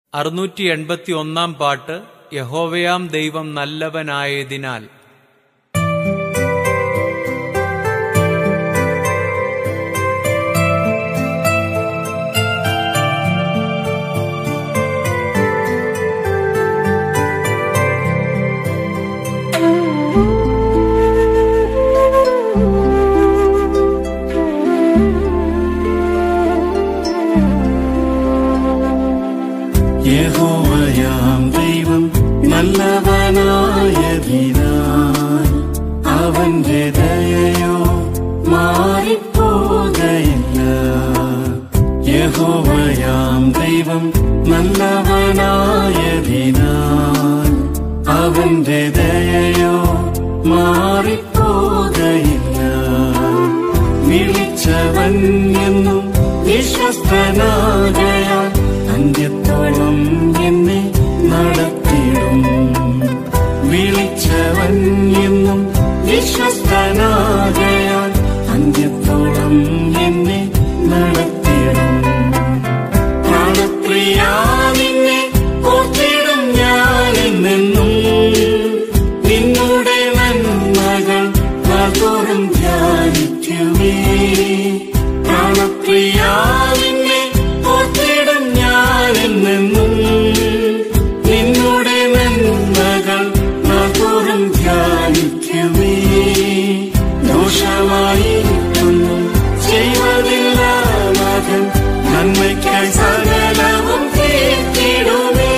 അറുന്നൂറ്റി എൺപത്തി ഒന്നാം പാട്ട് യഹോവയാം ദൈവം നല്ലവനായതിനാൽ യഹോവയാം ദൈവം നല്ലവനായതിനാൽ അവന്റെ ദയയോ മാറിപ്പോകയില്ല യഹോവയാം ദൈവം നല്ലവനായതിനാൽ അവന്റെ ദയയോ മാറിപ്പോകയില്ല വിളിച്ചവൻ എന്നും വിശ്വസ്തനാകയാൽ അന്ത്യത്തോളം എന്നെ നടത്തിടും വിളിച്ചവൻ എന്നും വിശ്വസ്തനാകയാൽ അന്ത്യത്തോളം എന്നെ നടത്തിടും പ്രാണപ്രിയാ നിന്നെ ഓർത്തിടും ഞാൻ എന്നെന്നും നിന്നുടെ നന്മകൾ നാൾതോറും ധ്യാനിക്കുമേ പ്രാണപ്രിയാ നിന്നെ ഓർത്തിടും ഞാൻ എന്നെന്നും നിന്നുടെ നന്മകൾ നാൾതോറും ധ്യാനിക്കുമേ ദോഷമായി ഒന്നും ചെയ്വതില്ല മകൻ നന്മയ്ക്കായി സകലവും തീർത്തിടുമേ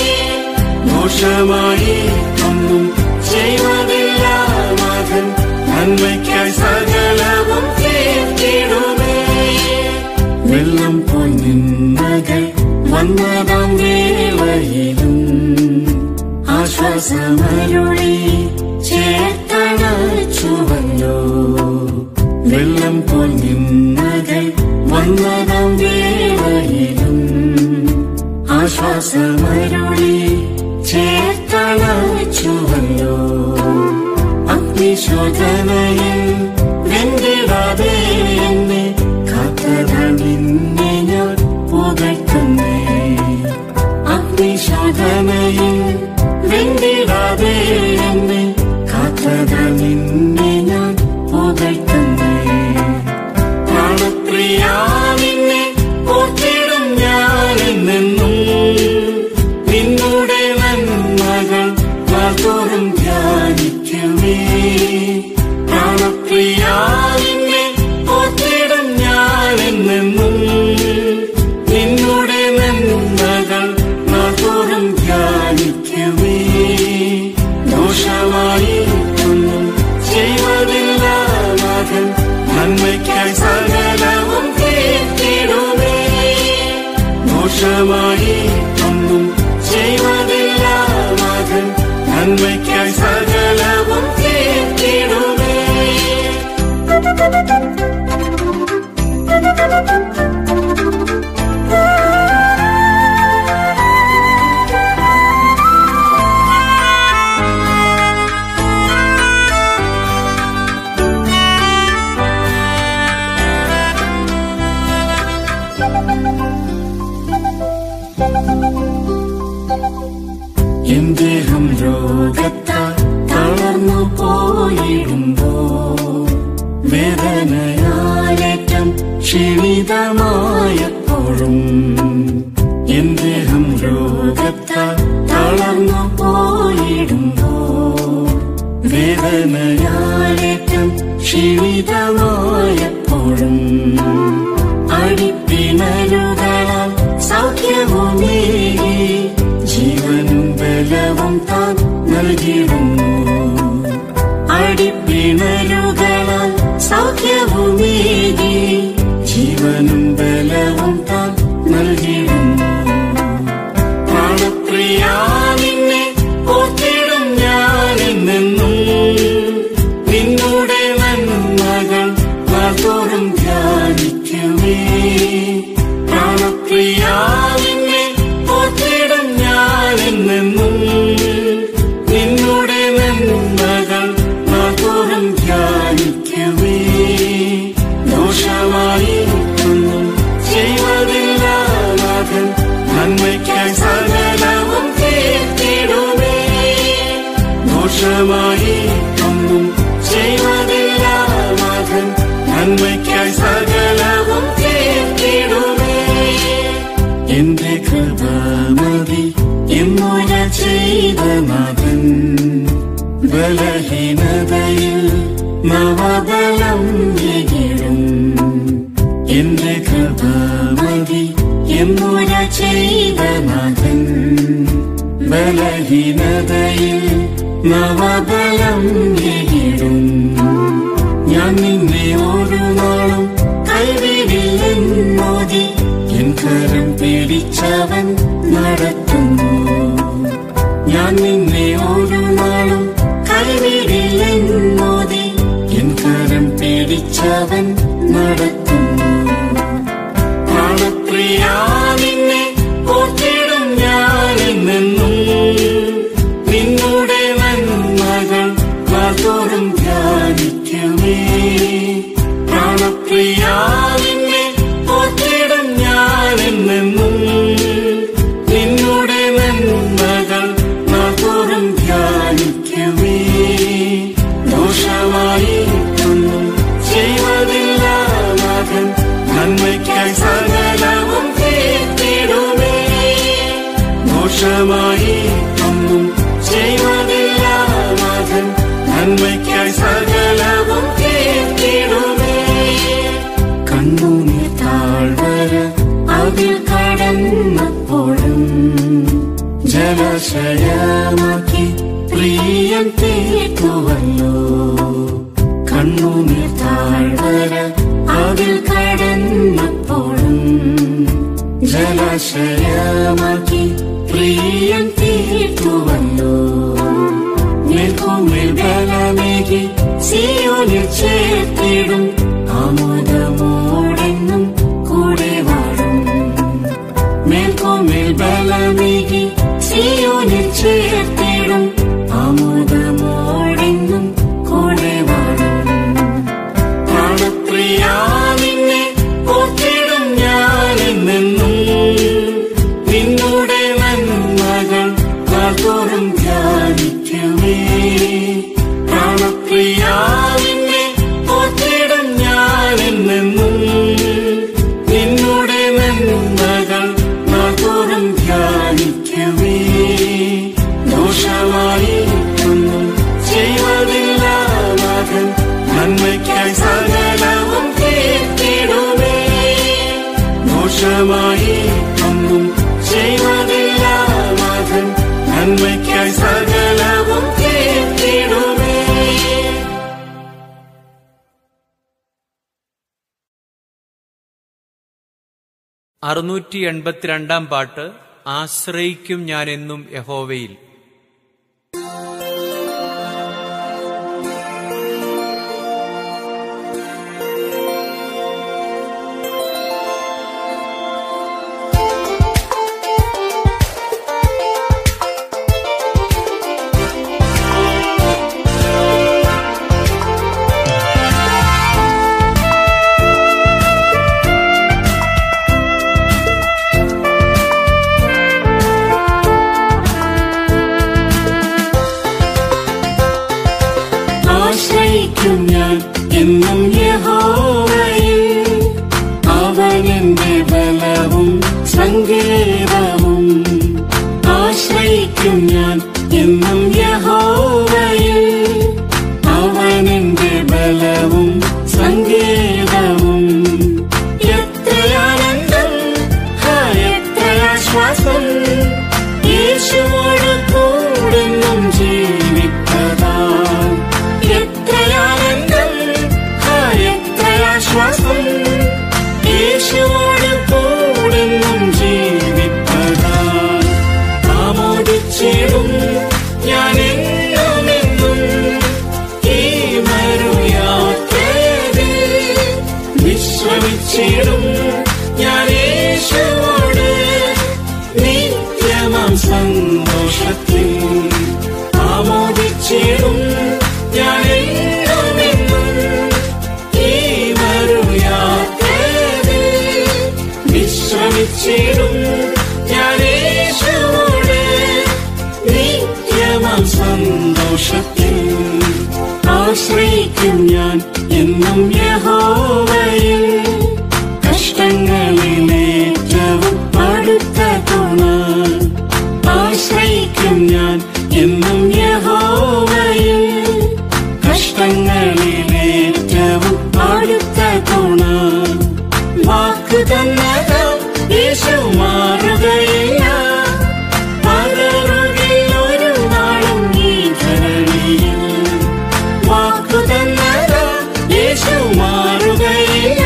ദോഷമായി ഒന്നും ചെയ്വതില്ല മകൻ നന്മയ്ക്കായി സകലവും തീർത്തിടുമേ വെള്ളം പൊന്നിന്നകൾ വന്നതാം വേളയിലും ആശ്വാസമരുളി ചേർത്തണച്ചുവല്ലോ വെള്ളം പൊന്നിന്നകൾ വന്നതാം വേളയിലും ആശ്വാസമരുളി ചേർത്തണച്ചുവല്ലോ അഗ്നിശോധനയിൽ വെന്തിടാതെ എന്നെ കാത്തത നിന്നെ ഞാൻ പുകഴ്ത്തുന്നേ അഗ്നിശോധനയിൽ വെന്തിടാതെ എന്നെ കാത്തത നിന്നെ ഞാൻ പുകഴ്ത്തുന്നേ പ്രാണപ്രിയാ നിന്നെ ഓർത്തിടും ഞാൻ എന്നെന്നും നിന്നുടെ നന്മകൾ നാൾതോറും ധ്യാനിക്കുമേ പ്രാണപ്രിയാ നിന്നെ ഓർത്തിടും ഞാൻ എന്നെന്നും നിന്നുടെ നന്മകൾ നാൾതോറും ധ്യാനിക്കുമേ ദോഷമായി ഒന്നും ചെയ്വതില്ല മകൻ നന്മയ്ക്കായി സകലവും തീർത്തിടുമേ ദോഷമായി ഒന്നും ചെയ്വതില്ല മകൻ നന്മയ്ക്കായി സകലവും തീർത്തിടുമേ എൻ ദേഹം രോഗത്താൽ തളർന്നു പോയിടുമ്പോ വേദനയാലേറ്റം ക്ഷീണിതമായപ്പോഴും എൻ ദേഹം രോഗത്താൽ തളർന്നു പോയിടുമ്പോ വേദനയാലേറ്റം ക്ഷീണിതമായപ്പോഴും അടിപ്പിണരുകളാൽ സൗഖ്യവുമേകി ജീവനും ബലവും താൻ നൽകിയിടുന്നു അടിപ്പിണരുകളാൽ സൗഖ്യവുമേകി ജീവനും ബലവും താൻ നൽകിയിടുന്നു പ്രാണപ്രിയാ നിന്നെ ഓർത്തിടും ഞാൻ എന്നെന്നും നിന്നുടെ നന്മകൾ നാൾതോറും ധ്യാനിക്കുമേ പ്രാണപ്രിയാ നിന്നെ സകലവും തീർത്തിടുമേ ദോഷമായി ഒന്നും ചെയ്യുവതില്ല നാഥൻ നന്മയ്ക്കായി സകലവും തീർത്തിടുമേ എന്റെ കൃപമതി എന്നുര ചെയ്ത നാഥൻ ബലഹീനതയിൽ നവബലം എകിടും എന്റെ കൃപമതി എന്നുര ചെയ്ത നാഥൻ ബലഹീനതയിൽ നവബലം എകിടും ഞാൻ നിന്നെ ഒരു നാളും കൈവിടില്ലെന്നോതി എൻ കരം പിടിച്ചവൻ നടത്തുന്നു ഞാൻ നിന്നെ ഒരു നാളും കൈവിടില്ലെന്നോതി എൻ കരം പിടിച്ചവൻ നടത്തുന്നു പ്രാണപ്രിയാ നിന്നെ ഓർത്തിടും ഞാനെന്നെന്നും നിന്നുടെ നന്മകൾ നാൾതോറും ധ്യാനിക്കുമേ പ്രാണപ്രിയാ നിന്നെ ഓർത്തിടും ഞാനെന്നെന്നും നിന്നുടെ നന്മകൾ നാൾതോറും ധ്യാനിക്കുമേ ദോഷമായി ഒന്നും ചെയ്യുവതില്ല നാഥൻ നന്മയ്ക്കായി സകലവും തീർത്തിടുമേ ദോഷമായി ഒന്നും ചെയ്യുവതില്ല നാഥൻ നന്മയ്ക്കായി സകലവും തീർത്തിടുമേ കണ്ണുനീർ താഴ്വര അതിൽ കടന്നപ്പോഴും ജലാശയമാക്കി പ്രിയം തീർത്തുവല്ലോ കണ്ണുനീർ താഴ്വര അതിൽ കടന്നപ്പോഴും ജലാശയമാക്കി പ്രിയം തീർത്തുവല്ലോ മേൽക്കുമേൽ ബലമേകി സിയോനിൽ ചേർത്തിടും ആമോദമോടെന്നും കൂടെ വാഴും മേൽക്കുമേൽ ബലമേകി സിയോനിൽ ചേർത്തിടും ആമോദമോടെന്നും കൂടെ വാഴും പ്രാണപ്രിയാ നിന്നെ ഓർത്തിടും ഞാനെന്നെന്നും നിന്നുടെ നന്മകൾ നാൾതോറും ധ്യാനിക്കുമേ പ്രാണപ്രിയാ നിന്നെ ഓർത്തിടും ഞാനെന്നെന്നും നിന്നുടെ നന്മകൾ നാൾതോറും ധ്യാനിക്കുമേ ദോഷമായി ഒന്നും ചെയ്യുവതില്ല നാഥൻ നന്മയ്ക്കായി സകലവും തീർത്തിടുമേ ദോഷമായി ഒന്നും ചെയ്യുവതില്ല നാഥൻ നന്മയ്ക്കായി സകലവും തീർത്തിടുമേ അറുന്നൂറ്റി എൺപത്തിരണ്ടാം പാട്ട് ആശ്രയിക്കും ഞാൻ എന്നും യഹോവയിൽ ആശ്രയിക്കും ഞാൻ എന്നും യഹോവയിൽ അവൻ എന്റെ ബലവും സങ്കേതവും ആശ്രയിക്കും ഞാൻ എന്നും യഹോവയിൽ അവൻ എന്റെ ബലവും സങ്കേതവും എത്രയാനന്ദം ഹാ എത്രയാശ്വാസം യേശുവോട് കൂടുന്നും ജീവിപ്പതാ എത്രയാനന്ദം ഹാ എത്രയാശ്വാസം യേശുവോട് കൂടുന്നും ജീവിപ്പതാ ആമോദിച്ചിടും ഞാൻ എന്നുമെന്നും ഈ മരുയാത്രയിൽ വിശ്രമിച്ചിടും ഞാൻ യേശുവോട് നിത്യമാം സന്തോഷത്തിൽ ആമോദിച്ചിടും ഞാൻ എന്നുമെന്നും ഈ മരുയാത്രയിൽ വിശ്രമിച്ചിടും ഞാൻ യേശു സന്തോഷത്തിൽ ആശ്രയിക്കും ഞാൻ എന്നും യഹോവയിൽ കഷ്ടങ്ങളിലേറ്റവും അടുത്ത തുണ ആശ്രയിക്കും ഞാൻ എന്നും യഹോവയിൽ കഷ്ടങ്ങളിലേറ്റവും അടുത്ത തുണ വാക്ക് തന്നത് യേശു മാറുകയില്ല പകരുകിൽ ഒരു നാളും ഈ ധരണിയിൽ വാക്കു തന്നത് യേശു മാറുകയില്ല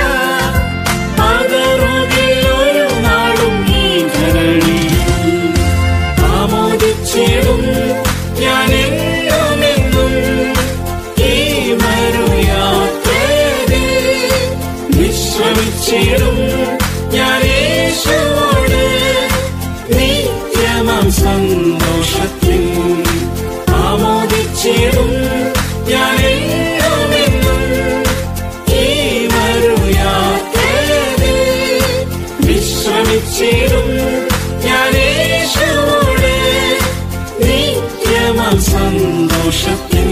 പകരുകിൽ ഒരു നാളും ഈ ധരണിയിൽ ആമോദിച്ചിടും ഞാൻ എന്നുമെന്നും ഈ മരുയാത്രയിൽ വിശ്രമിച്ചിടും ഞാൻ യേശുവോട് നിത്യമം സന്തോഷത്തിൽ ആമോദിച്ചിടും ഞാൻ എന്നുമെന്നും ഈ മരുയാത്രയിൽ വിശ്രമിച്ചിടും ഞാൻ യേശുവോട് നിത്യമം സന്തോഷത്തിൽ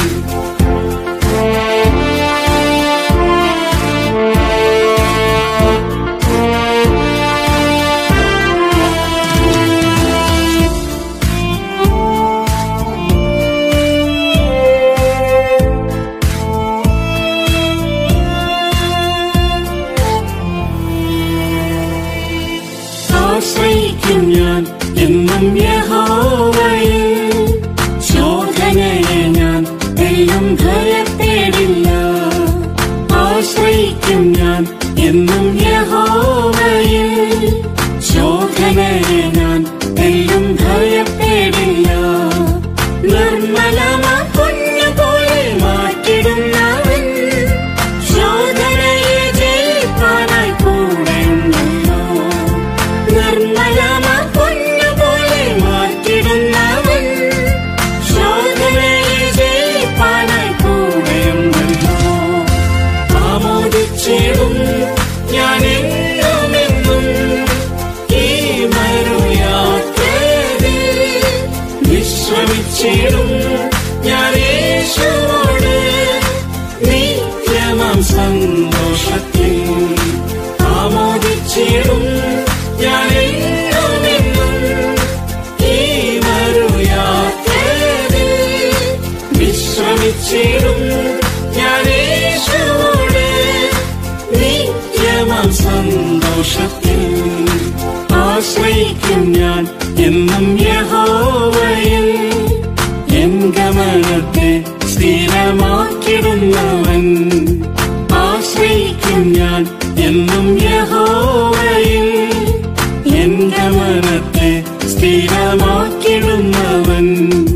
ആശ്രയിക്കും ഞാൻ എന്നും യഹോവയിൽ ശോധനയെ ഞാൻ എല്ലാം ഭയപ്പെടില്ല ആശ്രയിക്കും ഞാൻ എന്നും യഹോവയിൽ ശോധനയെ ഞാൻ എല്ലാം ഭയപ്പെടില്ല നിർമ്മലമാ പൊന്നു പോലെ മാറ്റിടുന്നവൻ ശോധനയെ ജയിപ്പാനായി കൂടെയുണ്ടല്ലോ നിർമ്മലമാ പൊന്നു പോലെ മാറ്റിടുന്നവൻ ശോധനയെ ജയിപ്പാനായി കൂടെയുണ്ടല്ലോ ആമോദിച്ചിടും ഞാൻ എന്നുമെന്നും ഈ മരുയാത്രയിൽ വിശ്രമിച്ചിടും ഞാൻ യേശുവോട് നിത്യമം സന്തോഷത്തിൽ ആമോദിച്ചിടും ഞാൻ എന്നുമെന്നും ഈ മരുയാത്രയിൽ വിശ്രമിച്ചിടും ഞാൻ യേശുവോട് നിത്യമം സന്തോഷത്തിൽ ആശ്രയിക്കും ഞാൻ എന്നും യഹോവയിൽ എൻ ഗമനത്തെ സ്ഥിരമാക്കിടുന്നവൻ ആശ്രയിക്കും ഞാൻ എന്നും യഹോവയിൽ എൻ ഗമനത്തെ സ്ഥിരമാക്കിടുന്നവൻ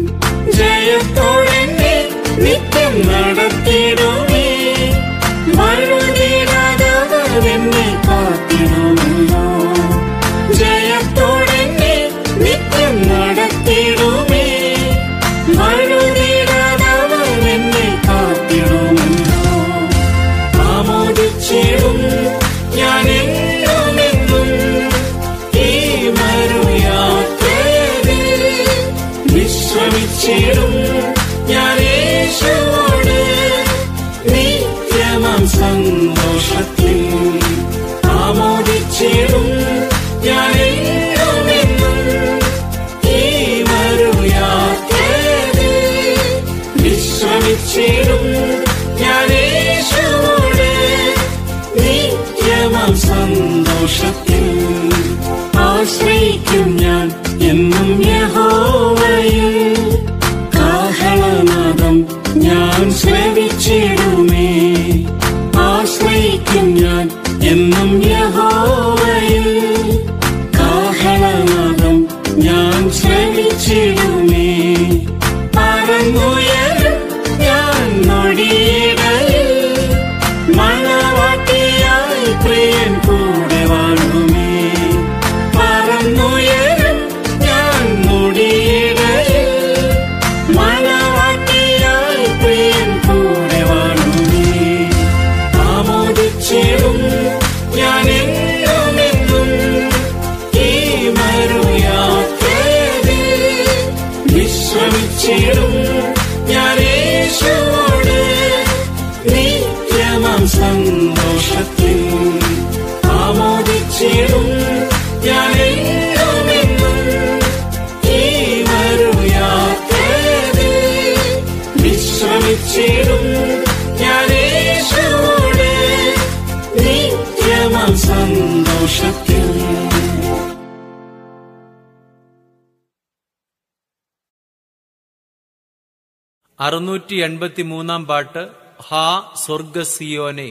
ജയത്തോടെ നിത്യം നടത്തിടുമേ വഴുതിടാതവർ എന്നെ കാത്തിടുമല്ലോ ജയത്തോടെ നിത്യം നടത്തിടുമേ വഴുതിടാതവർ എന്നെ കാത്തിടുമല്ലോ ആമോദിച്ചിടും ഞാൻ എന്നുമെന്നും ഈ മരുയാത്രയിൽ വിശ്രമിച്ചിടും ഞാൻ യേശുവോട് നിത്യമം സന്തോഷത്തിൽ ആമോദിച്ചിടും ഞാൻ എന്നുമെന്നും ഈ മരുയാത്രയിൽ വിശ്രമിച്ചിടും ഞാൻ യേശുവോട് നിത്യമം സന്തോഷത്തിൽ ആശ്രയിക്കും ഞാൻ എന്നും യഹോവയിൽ കാഹളനാദം ഞാൻ ശ്രവിച്ചിടുമേ ആശ്രയിക്കും ഞാൻ എന്നും യഹോവയിൽ കാഹളനാദം ഞാൻ ശ്രവിച്ചിടുമേ പറന്നുയരും ഞാൻ നൊടിയിടയിൽ മണവാട്ടിയായി പ്രിയൻ കൂടെ വാഴുമേ പറന്നുയരും ഞാൻ നൊടിയിടയിൽ മണവാട്ടിയായി പ്രിയൻ കൂടെ വാഴുമേ ആമോദിച്ചിടും ഞാൻ എന്നുമെന്നും ഈ മരുയാത്രയിൽ വിശ്രമിച്ചിടും വിശ്രമിച്ചിടും ഞാൻ എന്നുമെന്നും ഈ മറുയാത്രയിൽ വിശ്രമിച്ചിടും ഞാൻ യേശുവോട് നിത്യമാം സന്തോഷത്തിൽ അറുന്നൂറ്റി എൺപത്തി മൂന്നാം പാട്ട് ഹാ സ്വർഗസിയോനെ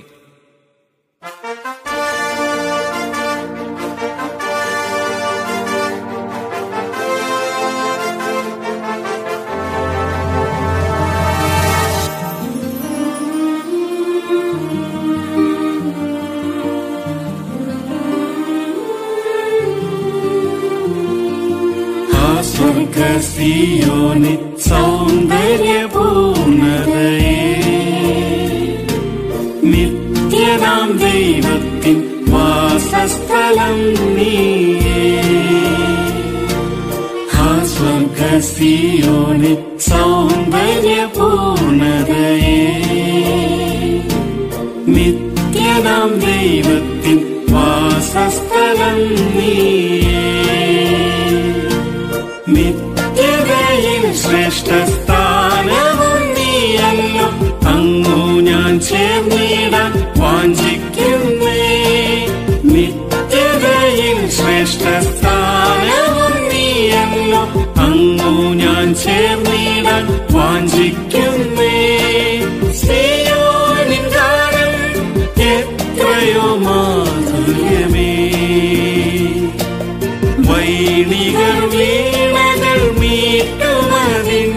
ആ സ്വർഗസിയോനി സൗന്ദര്യപൂർണതയെ നിത്യനാം ദൈവത്തിൻ വാസസ്ഥലം നീയേ ആ സ്വർഗസിയോനി സൗന്ദര്യപൂർണതയെ നിത്യനാം ദൈവത്തിൻ വാസസ്ഥലം നീയേ നിത്യതയിൽ ശ്രേഷ്ഠ സ്ഥാനവും നീയല്ലോ അങ്ങു ഞാൻ ചേർന്നിടാൻ വാഞ്ചിക്കുന്നേ നിത്യതയിൽ ശ്രേഷ്ഠ സ്ഥാനവും നീയല്ലോ അങ്ങു ഞാൻ ചേർന്നിടാൻ വാഞ്ചിക്കുന്നേ സിയോനിൻ ഗാനം എത്രയോ മാധുര്യമേ വൈണികൾ വീണകൾ മീട്ടുമതിൻ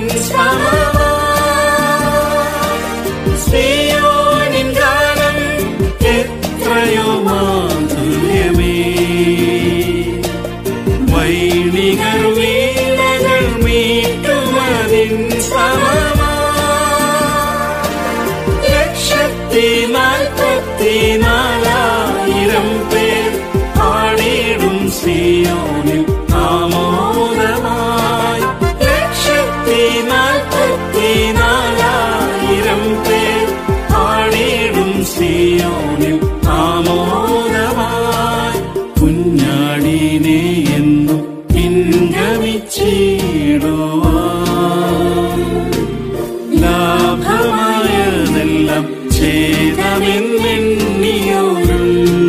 സമവാനിൻ ഗാനം എത്രയോ മാധുര്യമേ വൈണികൾ വീണകൾ മീട്ടുമതിൻ സമവാ ലക്ഷത്തി നാൽപ്പത്തി നാലായിരം പേർ പാടിയിടും സിയോനിൽ ആമോദമായി ലക്ഷത്തി നാൽപ്പത്തി നാലായിരം പേർ പാടിയിടും സിയോനിൽ ആമോദമായി കുഞ്ഞാടിനെ എന്നും പിൻഗമിച്ചിടുവാൻ ലാഭമായതെല്ലാം ഛേദമെന്നെണ്ണിയോരും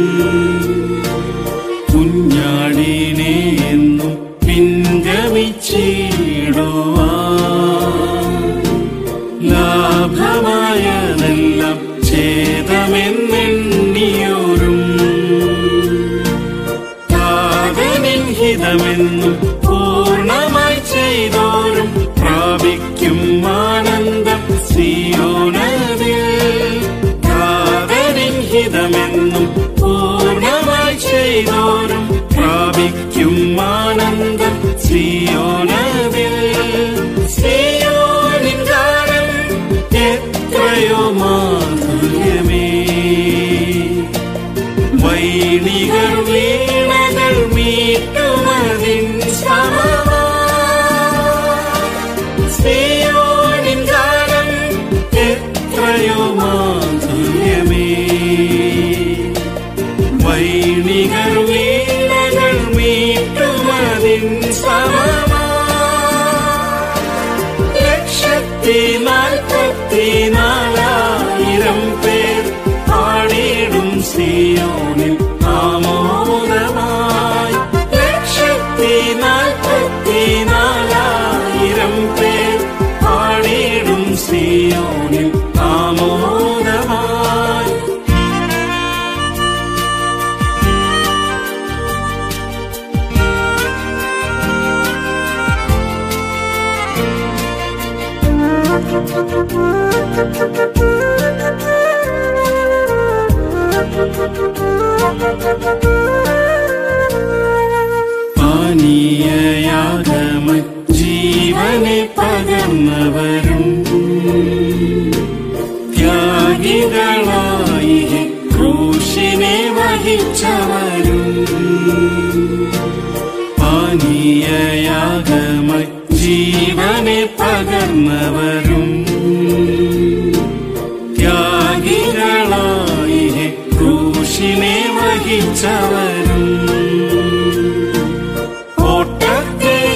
കുഞ്ഞാടിനെ എന്നും പിൻഗമിച്ചിടുവാൻ ലാഭമായതെല്ലാം ഛേദമെന്നെണ്ണിയോരും പാതനിൻ ഹിതമെന്നും പൂർണ്ണമായി ചെയ്തോരും പ്രാപിക്കും ആനന്ദം സിയോനതിൽ പാതനിൻ ഹിതമെന്നും പൂർണ്ണമായി ചെയ്തോരും പ്രാപിക്കും ആനന്ദം സിയോനതിൽ സിയോനിൻ ഗാനം എത്രയോ മാധുര്യമേ വൈണികൾ വീണകൾ മീട്ടുമതിൻ സമവാ സിയോനിൻ ഗാനം എത്രയോ മാധുര്യമേ വൈണികൾ വീണകൾ മീട്ടുമതിൻ സമവാ ലക്ഷത്തി നാൽപ്പത്തി നാലായിരം പേർ പാടിയിടും സിയോനിൽ ആമോദമായി ലക്ഷത്തി നാൽപ്പത്തി നാലായിരം പേർ പാടിയിടും സിയോനിൽ ആമോദമായി പാനീയയാഗമ ജീവനെ പകർന്നവരും ത്യാഗികളായി ക്രൂശിനെ വഹിച്ചവരും പാനീയയാഗമ ജീവനെ പകർന്നവരും ത്യാഗികളായി ക്രൂശിനെ വഹിച്ചവരും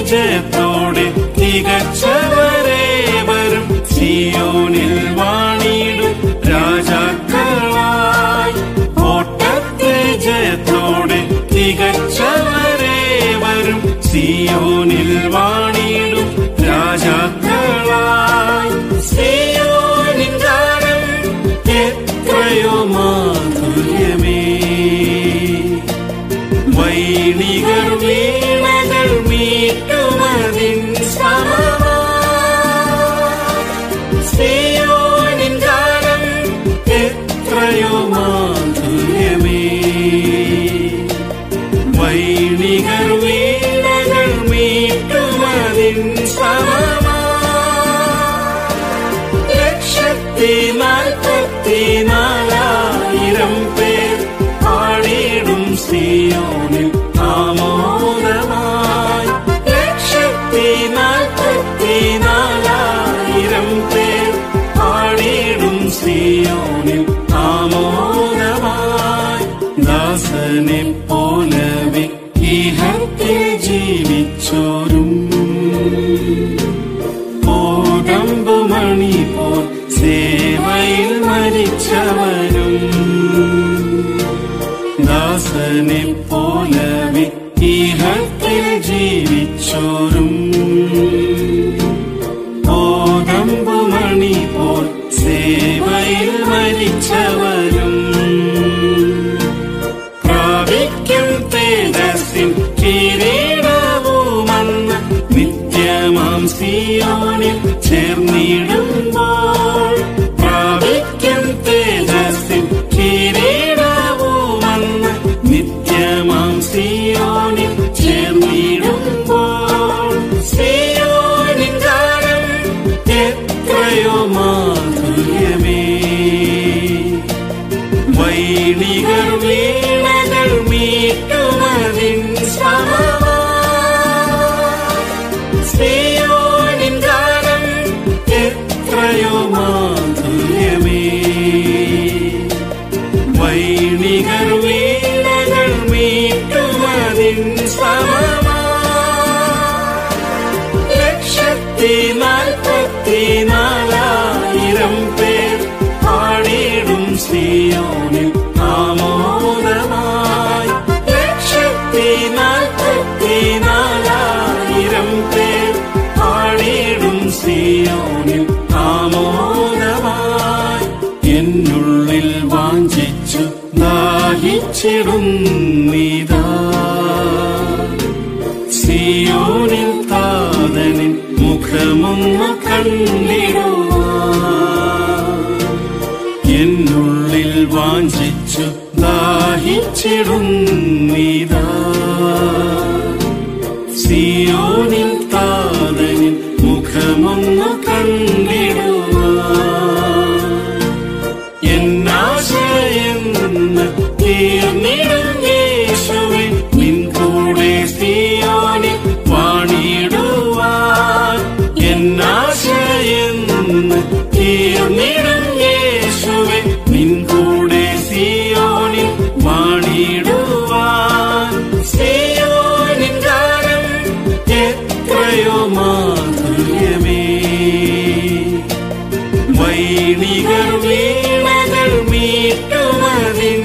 ജയത്തോടെ തികച്ചവരെ വരും സിയോനിൽ വാണിടും രാജാക്കളായി ഓട്ടത്തെ ജയത്തോടെ തികച്ചവരെ വരും സിയോനിൽ വാണിടും രാജാക്കളായി സിയോനിൻ ഗാനം എത്രയോ മാധുര്യമേ വൈണികൾ വീണകൾ മീട്ടുമതിൻ സമയോനിൻ ഗാനം എത്രയോ മാധുര്യമേ വൈണികൾ വീണകൾ മീട്ടുമതിൻ സമമാ ലക്ഷത്തി നാൽപ്പത്തി നാലായിരം പേർ പാടിയിടും സിയോനിൽ ആമോദമായി ലക്ഷത്തി നാൽപ്പത്തി നാലായിരം പേർ പാടിയിടും സിയോനിൽ ആമോദമായി ദാസനെ പോലവെ ഇഹത്തിൽ ജീവിച്ചോരും കോതമ്പുമണി പോൽ സേവയിൽ മരിച്ചവരും ദാസനെ പോലവെ ഇഹത്തിൽ ജീവിച്ചോരും കോതമ്പുമണി പോൽ സേവയിൽ മരിച്ചവരും പ്രാപിക്കും തേജസ്സിൻ കിരീടവുമന്ന് നിത്യമാം സിയോനിൽ ചേർന്നിടുമ്പോൾ പ്രാപിക്കും തേജസ്സിൻ കിരീടവുമന്ന് നിത്യമാം സിയോനിൽ ചേർന്നിടുമ്പോൾ സിയോനിൻ ഗാനം എത്രയോ മാധുര്യമേ വൈണികൾ വീണകൾ മീട്ടുമതിൻ സമയോനിൻ ഗാനം എത്രയോ മാധുര്യമേ വൈണികൾ വീണകൾ മീട്ടുമതിൻ സമമാ ലക്ഷത്തി നാൽപ്പത്തി നാലായിരം പേർ പാടിയിടും സിയോനിൽ ആമോദമായി ലക്ഷത്തി നാൽപ്പത്തി നാലായിരം പേർ പാടിയിടും സിയോനിൽ ആമോദമായി എന്നുള്ളിൽ വാഞ്ചിച്ചു ദാഹിച്ചിടുന്നിതാ സിയോനിൽ താതനിൻ മുഖമൊന്നു കണ്ടിടുവാൻ എന്നുള്ളിൽ വാഞ്ചിച്ചു ദാഹിച്ചിടുന്നിതാ സിയോനിൽ താതനിൻ മുഖമൊന്നു കണ്ടിടുവാൻ എന്നാശയെന്ന് തീർന്നിടും യേശുവെ നിൻ കൂടെ സിയോനിൽ വാണിടുവാൻ എന്നാശയെന്ന് തീർന്നിടും യേശുവെ നിൻ കൂടെ സിയോനിൽ വാണിടുവാൻ സിയോനിൻ ഗാനം എത്രയോ മാധുര്യമേ വൈണികൾ വീണകൾ മീട്ടുമതിൻ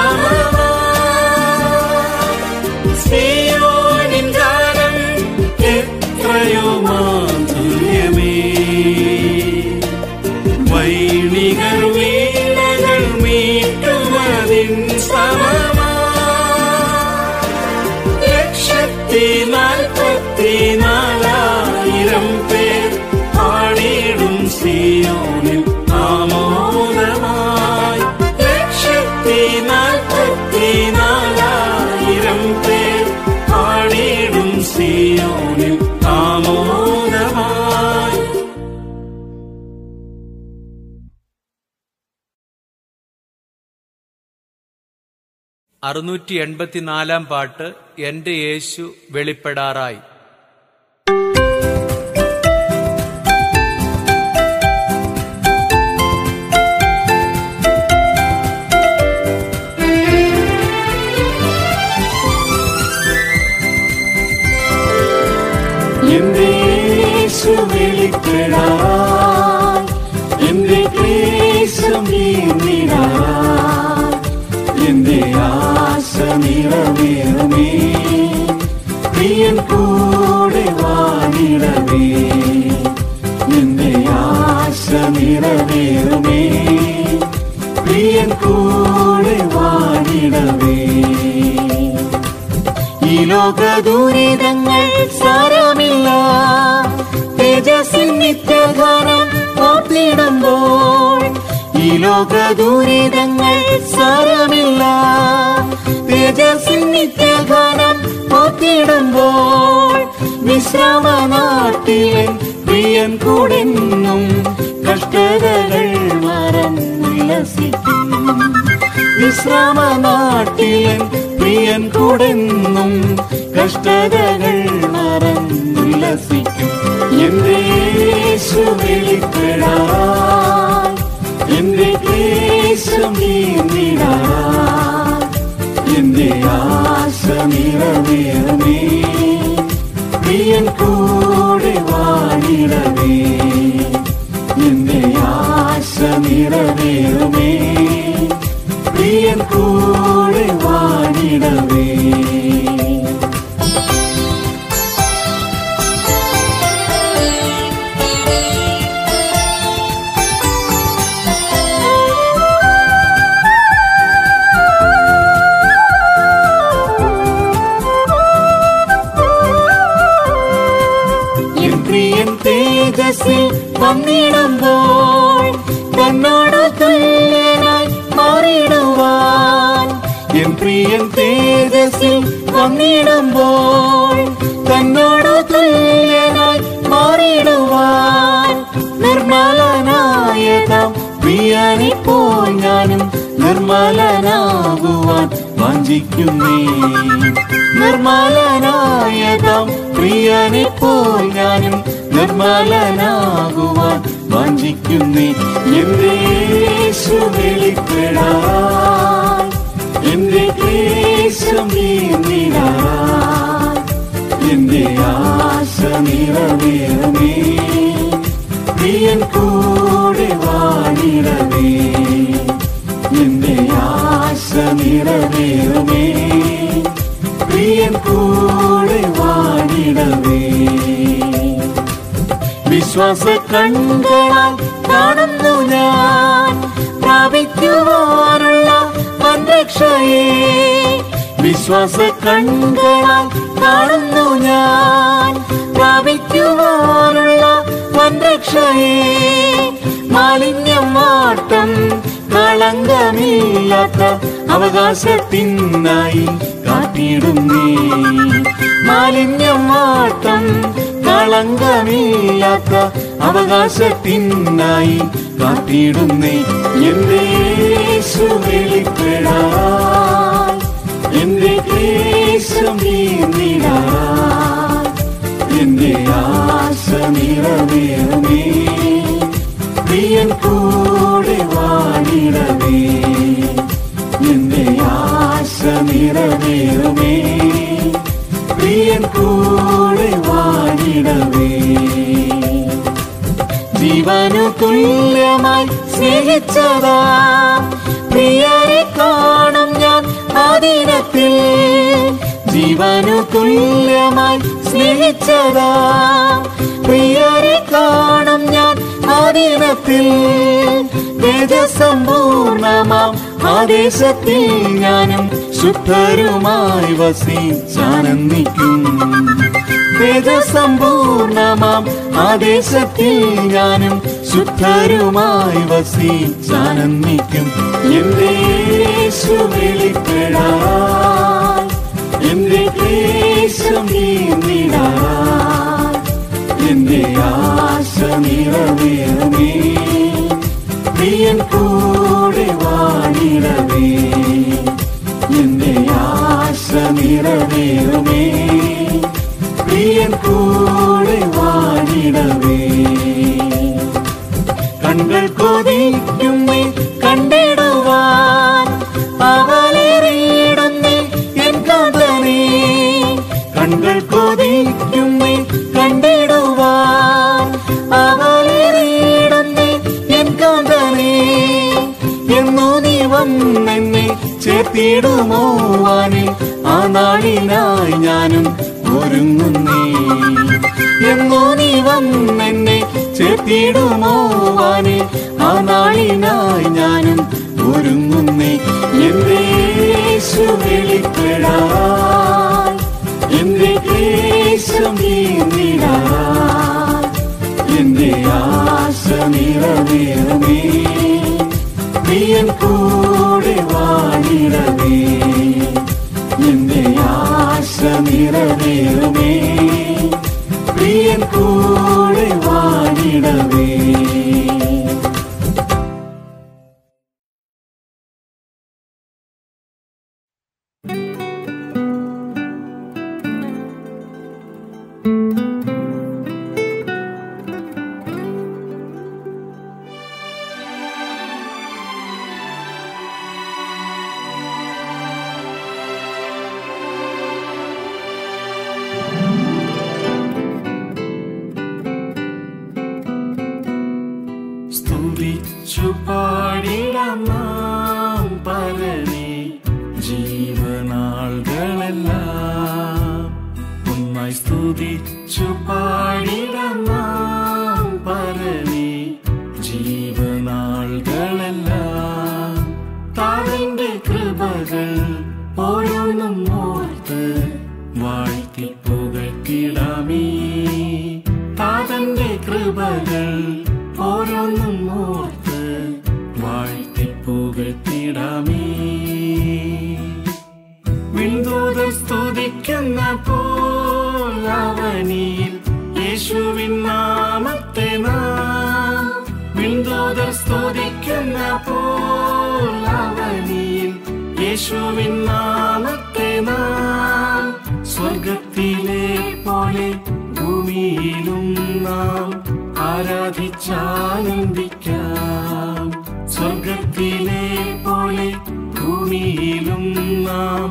സമയോനിൻ ഗാനം എത്രയോ മാധുര്യമേ വൈണികൾ വീണകൾ മീട്ടുമതിൻ സമമാ ലക്ഷത്തി നാൽപ്പത്തി നാലായിരം പേർ പാടിയിടും സിയോനിൽ ആമോദമായി ലക്ഷത്തി നാൽപ്പത്തി നാലായിരം പേർ പാടിയിടും സിയോനിൽ ആമോദമായി അറുന്നൂറ്റി എൺപത്തിനാലാം പാട്ട് എന്റെ യേശു വെളിപ്പെടാറായി എന്റെ യേശു വെളിപ്പെടാൻ എന്റെ ക്ലേശം നീങ്ങിടാൻ എന്റെ ആശ നിറവേറമേ പ്രിയൻ കൂടെ വാണിടവേ എന്റെ ആശ നിറവേറമേ പ്രിയൻ കൂടെ വാണിടവേ ഈ ലോക ദുരിതങ്ങൾ സാരമില്ല തേജസ്സിൻ നിത്യധനം ഓർത്തിടുമ്പോൾ ഈ ലോക ദുരിതങ്ങൾ സാരമില്ല തേജസ്സിൻ നിത്യധനം ഓർത്തിടുമ്പോൾ വിശ്രാമനാട്ടിലെ പ്രിയൻ കൂടെന്നും കഷ്ടതകൾ മറന്നുല്ലസിക്കും വിശ്രാമനാട്ടിലൻ പ്രിയൻ കൂടെന്നും കഷ്ടതകൾ മറന്നുല്ലസിക്കും എന്റെ യേശു വെളിപ്പെടാൻ എന്റെ ക്ലേശം നീങ്ങിടാൻ എന്റെ ആശ നിറവേറമേ പ്രിയൻ കൂടെ വാണിടവേ എന്റെ ആശ നിറവേറമേ പ്രിയൻ കൂടെ വാണിടവേ എൻ പ്രിയൻ തേജസ്സിൽ വന്നിടുമ്പോൾ തന്നോട് തുല്യനായി മാറിടുവാൻ എൻ പ്രിയൻ തേജസ്സിൽ വന്നിടുമ്പോൾ തന്നോട് തുല്യനായി മാറിടുവാൻ നിർമ്മലനായ നാം പ്രിയനിപ്പോൾ ഞാനും നിർമ്മലനാകുവാൻ വാഞ്ചിക്കുന്നേ നിർമ്മലനായ നാം പ്രിയനിപ്പോൾ ഞാനും നിർമ്മലനാകുവാൻ വാഞ്ചിക്കുന്നേ എന്റെ യേശു വെളിപ്പെടാൻ എന്റെ ക്ലേശം നീങ്ങിടാൻ എന്റെ ആശ നിറവേറമേ പ്രിയൻ കൂടെ വാണിടവേ എന്റെ ആശ നിറവേറമേ പ്രിയൻ കൂടെ വാണിടവേ വിശ്വാസ കണ്ണുകളാൽ കാണുന്നു ഞാൻ പ്രാപിക്കുവാനുള്ള വൻരക്ഷയെ വിശ്വാസ കണ്ണുകളാൽ കാണുന്നു ഞാൻ പ്രാപിക്കുവാനുള്ള വൻരക്ഷയെ മാലിന്യം മാട്ടം കളങ്കമില്ലാത്ത അവകാശത്തിനായി കാത്തിടുന്നേ മാലിന്യം മാട്ടം കളങ്കമില്ലാത്ത അവകാശത്തിനായി കാത്തിടുന്നേ എന്റെ യേശു വെളിപ്പെടാൻ എന്റെ ക്ലേശം നീങ്ങിടാൻ എന്റെ ആശ നിറവേറമേ പ്രിയൻ കൂടെ വാണിടവേ എന്റെ ആശ നിറവേറമേ പ്രിയൻ കൂടെ വാണിടവേ ജീവനു തുല്യമായി സ്നേഹിച്ചതാ പ്രിയരെ കാണും ഞാൻ ആദിനത്തിൽ ജീവനു തുല്യമായി സ്നേഹിച്ചതാ പ്രിയരെ കാണും ഞാൻ ആദിനത്തിൽ തേജസമ്പൂർണമാം ആദേശത്തിൽ ഞാനും ശുദ്ധരുമായി വസിച്ചാനന്ദിക്കും തേജസമ്പൂർണമാം ആദേശത്തിൽ ഞാനും ശുദ്ധരുമായി വസിച്ചാനന്ദിക്കും എന്റെ യേശു വെളിപ്പെടാൻ എന്റെ ക്ലേശം നീങ്ങിടാൻ എന്റെ ആശ നിറവേറമേ പ്രിയൻ കൂടെ വാണിടവേ എന്റെ ആശ നിറവേറമേ പ്രിയൻ കൂടെ വാണിടവേ കണ്കൾ കൊതിക്കുന്നേ കണ്ടിടുവാൻ അവലേറിയിടുന്നേ എൻ കാതലേ കണ്കൾ കൊതിക്കുന്നേ കണ്ടിടുവാൻ ചേർത്തിടുമോ വാനിൽ ആ നാളിനായി ഞാനും ഒരുങ്ങുന്നേ എന്നോ നീ വന്നെന്നെ ചേർത്തിടുമോ വാനിൽ ആ നാളിനായി ഞാനും ഒരുങ്ങുന്നേ എന്റെ യേശു വെളിപ്പെടാൻ എന്റെ ക്ലേശം നീങ്ങിടാൻ എന്റെ ആശ നിറവേറമേ പ്രിയൻ കൂടെ വാണിടമേ എന്റെ ആശ നിറവേറമേ പ്രിയൻ കൂടെ വാണിടമേ സ്തുതിച്ചു പാടിടാം നാം പരനെ ജീവനാളുകളെല്ലാം ഒന്നായി സ്തുതിച്ചു പാടിടാം നാം പരനെ ജീവനാളുകളെല്ലാം താവിന്റെ കൃപകൾ ഓരോന്നും ഓർത്ത് വാഴ്ത്തി പുകഴ്ത്തിടാമേ താതന്റെ കൃപകൾ ഓരോന്നും ഓർത്ത് വാഴ്ത്തി പുകഴ്ത്തിടാമേ വിൺദൂതർ സ്തുതിക്കുന്ന പോലവനിൽ യേശുവിൻ നാമത്തെ നാം വിൺദൂതർ സ്തുതിക്കുന്ന പോലവനിൽ യേശുവിൻ നാമത്തെ നാം സ്വർഗത്തിലെ പോലെ ഭൂമിയിലും നാം ആരാധിച്ചാനന്ദിക്കാം സ്വർഗത്തിലെ പോലെ ഭൂമിയിലും നാം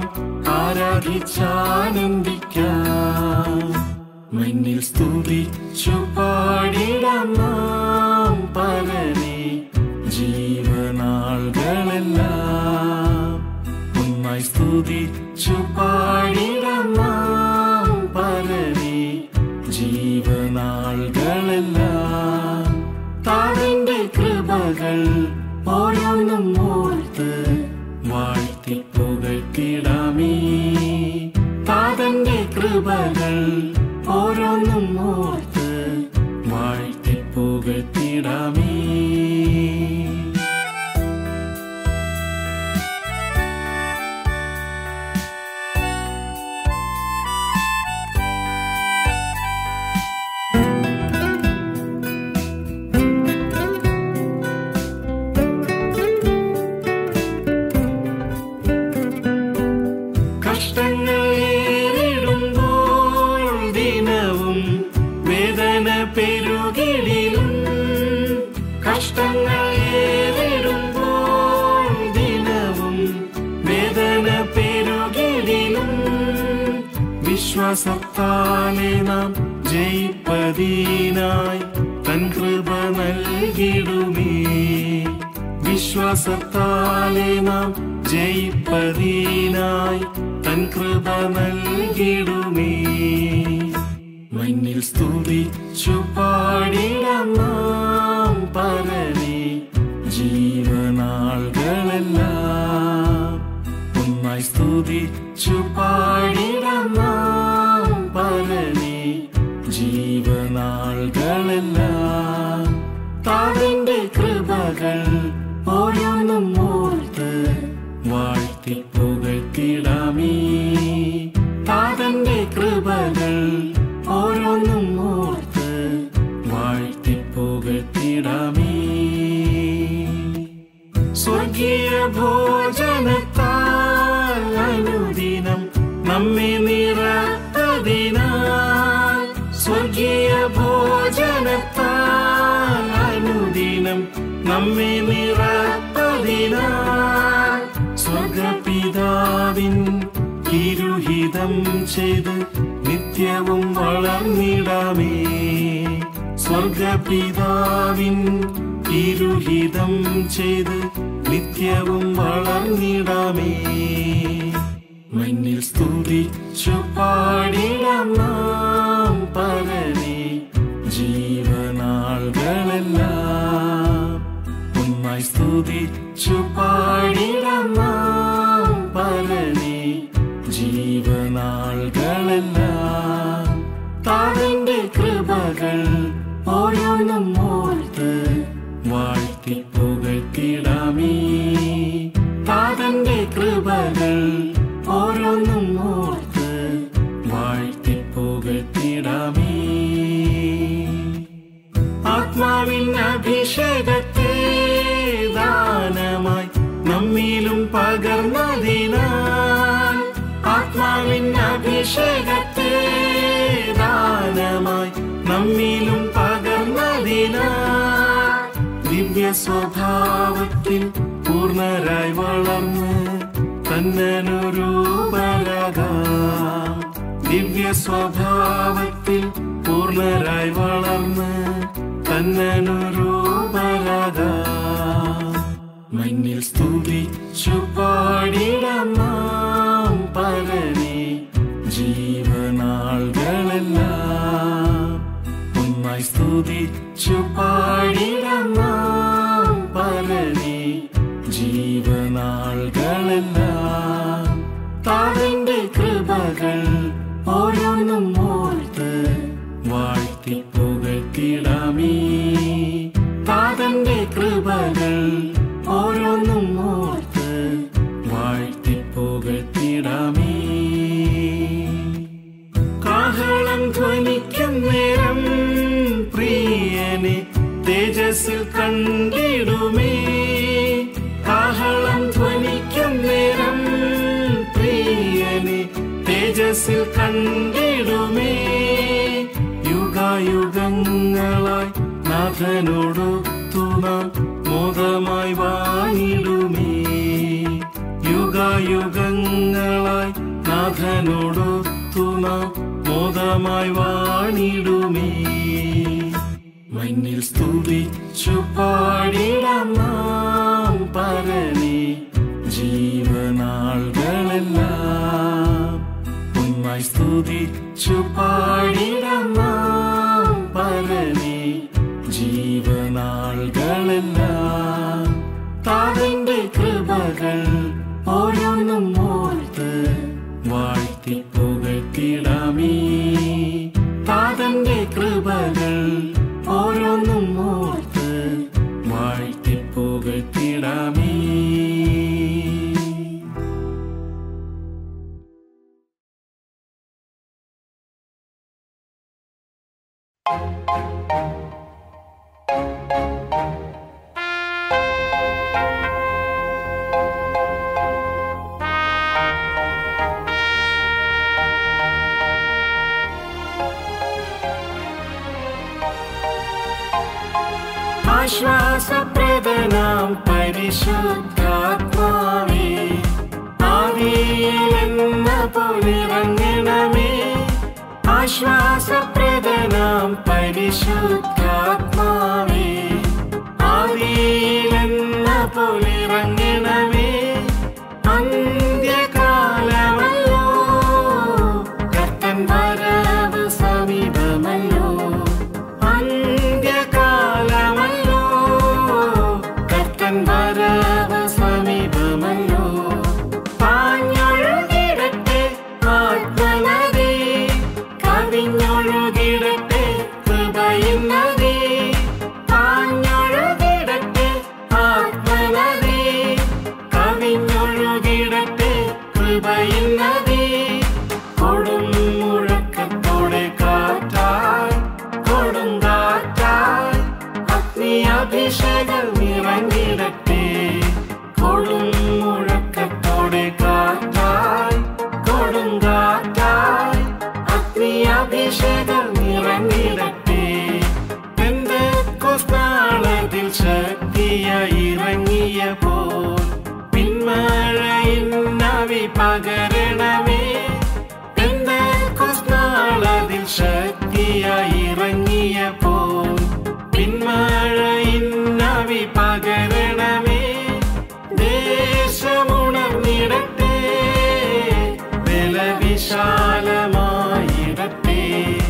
ആരാധിച്ചാനന്ദിക്കാം മഞ്ഞിൽ സ്തുതിച്ചു പാടിടാം നാം പരനെ ജീവനാളുകളെല്ലാം ഒന്നായി സ്തുതിച്ചു പാടിടാം നാം പരനെ ജീവനാളുകളെല്ലാം താവിന്റെ കൃപകൾ ഓരോന്നും ഓർത്ത് വാഴ്ത്തി പുകഴ്ത്തിടാമേ താതന്റെ കൃപകൾ ഓരോന്നും ഓർത്ത് വാഴ്ത്തി പുകഴ്ത്തിടാമേ കഷ്ടങ്ങൾ ഏറിടുമ്പോൾ ദിനവും വേദന പെരുകിടിലും കഷ്ടങ്ങൾ ഏറിടുമ്പോൾ ദിനവും വേദന പെരുകിടിലും വിശ്വാസത്താലെ നാം ജയിപ്പതിനായി തൻ കൃപ നൽകിടുമേ വിശ്വാസത്താലെ നാം ജയിപ്പതിനായി തൻ കൃപ നൽകിടുമേ മഞ്ഞിൽ സ്തുതിച്ചു പാടിടാം നാം പരനെ ജീവനാളുകളെല്ലാം ഒന്നായി സ്തുതിച്ചു പാടിടാം നാം പരനെ ജീവനാളുകളെല്ലാം താവിന്റെ കൃപകൾ ഓരോന്നും ഓർത്ത് വാഴ്ത്തി പുകഴ്ത്തിടാമേ താതന്റെ കൃപകൾ ഓരോന്നും ഓർത്ത് വാഴ്ത്തി പുകഴ്ത്തിടാമേ സ്വർഗീയ ഭോജനത്താൽ അനുദിനം നമ്മെ നിറത്തതിനാൽ സ്വർഗീയ ഭോജനത്താൽ അനുദിനം നമ്മെ നിറത്തതിനാൽ സ്വർഗപിതാവിൻ തിരുഹിതം ചെയ്ത് നിത്യവും വളർന്നിടാമേ സ്വർഗപിതാവിൻ തിരുഹിതം ചെയ്ത് നിത്യവും വളർന്നിടാമേ മഞ്ഞിൽ സ്തുതിച്ചു പാടിടാം നാം പരനെ ജീവനാളുകളെല്ലാം ഒന്നായി സ്തുതിച്ചു പാടിടാം നാം പരനെ ജീവനാളുകളെല്ലാം താവിന്റെ കൃപകൾ ഓരോന്നും ഓർത്ത് വാഴ്ത്തി പുകഴ്ത്തിടാമേ താതന്റെ കൃപകൾ ഓരോന്നും ഓർത്ത് വാഴ്ത്തി പുകഴ്ത്തിടാമേ ആത്മാവിൻ അഭിഷേകത്തെ ദാനമായി നമ്മിലും പകർന്നതിനാൽ ആത്മാവിൻ അഭിഷേകത്തെ ദാനമായി നമ്മിലും പകർന്നതിനാൽ ദിവ്യ സ്വഭാവത്തിൽ പൂർണ്ണരായി വളർന്ന് തന്നനുരൂപരാകാം ദിവ്യ സ്വഭാവത്തിൽ പൂർണ്ണരായി വളർന്ന് തന്നനുരൂപരാകാം മഞ്ഞിൽ സ്തുതിച്ചു പാടിടാം നാം പരനെ ജീവനാളുകളെല്ലാം ഒന്നായി സ്തുതിച്ചു പാടിടാം നാം പരനെ ജീവനാളുകളെല്ലാം താവിന്റെ കൃപകൾ ഓരോന്നും ഓർത്ത് വാഴ്ത്തി പുകഴ്ത്തിടാമേ താതന്റെ കൃപകൾ ഓരോന്നും ഓർത്ത് വാഴ്ത്തി പുകഴ്ത്തിടാമേ കാഹളം ധ്വനിക്കും നേരം പ്രിയനെ തേജസ്സിൽ കണ്ടിടുമേ കാഹളം ധ്വനിക്കും നേരം പ്രിയനെ തേജസ്സിൽ കണ്ടിടുമേ യുഗായുഗങ്ങളായി നാഥനോടൊത്തു നാം മോദമായി വാണിടുമേ യുഗായുഗങ്ങളായി നാഥനോടൊത്തു നാം മോദമായി വാണിടുമേ മഞ്ഞിൽ സ്തുതിച്ചു പാടിടാം നാം പരനെ ജീവനാളുകളെല്ലാം ഒന്നായി സ്തുതിച്ചു പാടിടാം നാം പരനെ ജീവനാളുകളെല്ലാം താവിന്റെ കൃപകൾ ഓരോന്നും ഓർത്ത് വാഴ്ത്തി പുകഴ്ത്തിടാമേ താതന്റെ കൃപകൾ ഓരോന്നും ഓർത്ത് വാഴ്ത്തി പുകഴ്ത്തിടാമേ ആശ്വാസപ്രദനാം പരിശുദ്ധാത്മാവേ ആദിയിലെന്ന പോലിറങ്ങണമേ ആശ്വാസപ്രദനാം പരിശുദ്ധാത്മാവേ ആദിയിലെന്ന പോലിറങ്ങണമേ അന്ത്യകാലമല്ലോ കർത്തൻ വരവ് സമീപമല്ലോ അന്ത്യകാലമല്ലോ കർത്തൻ വരവ് സമീപമല്ലോ പാഞ്ഞൊഴുകിടട്ടെ ആത്മനദി കവിഞ്ഞൊഴുകിടട്ടെ കൃപയിൻ നദി പാഞ്ഞൊഴുകിടട്ടെ ആത്മനദി കവിഞ്ഞൊഴുകിടട്ടെ കൃപയിൻ നദി കൊടും മുഴക്കത്തോടെ കാറ്റായി കൊടുങ്കാറ്റായി അഗ്നി അഭിഷേകം നിറഞ്ഞിടട്ടെ കൊടും മുഴക്കത്തോടെ കാറ്റായി കൊടുങ്കാറ്റായി അഗ്നി അഭിഷേകം നിറഞ്ഞിടട്ടെ പെന്തക്കോസ്താളത്തിൽ ശക്തിയായി ഇറങ്ങിയ പോൽ പിന്മഴയിൻ നവി പകരണമേ പെന്തക്കോസ്താളത്തിൽ ശക്തിയായി ഇറങ്ങിയ പോൽ പിന്മഴയിൻ നവി പകരണമേ വിശാലമായിടട്ടെ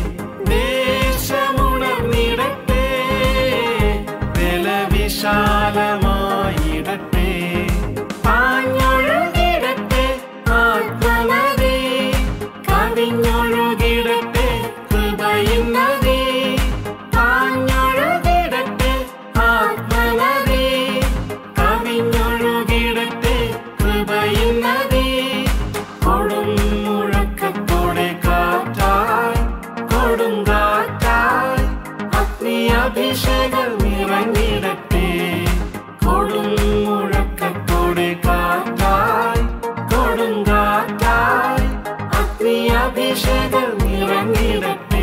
ദേശമുണർന്നിടട്ടെ നില വിശാലമായിടട്ടെ പാഞ്ഞൊഴുകിടട്ടെ ആത്മനദി കവിഞ്ഞൊഴുകിടട്ടെ കൃപയിൻ നദി പാഞ്ഞൊഴുകിടട്ടെ ആത്മനദി കവിഞ്ഞൊഴുകിടട്ടെ കൃപയിൻ നദി കൊടും മുഴക്കത്തോടെ കാറ്റായി കൊടുങ്കാറ്റായി അഗ്നി അഭിഷേകം ഇറങ്ങിടട്ടെ കൊടും മുഴക്കത്തോടെ കാറ്റായി കൊടുങ്കാറ്റായി അഗ്നി അഭിഷേകം ഇറങ്ങിടട്ടെ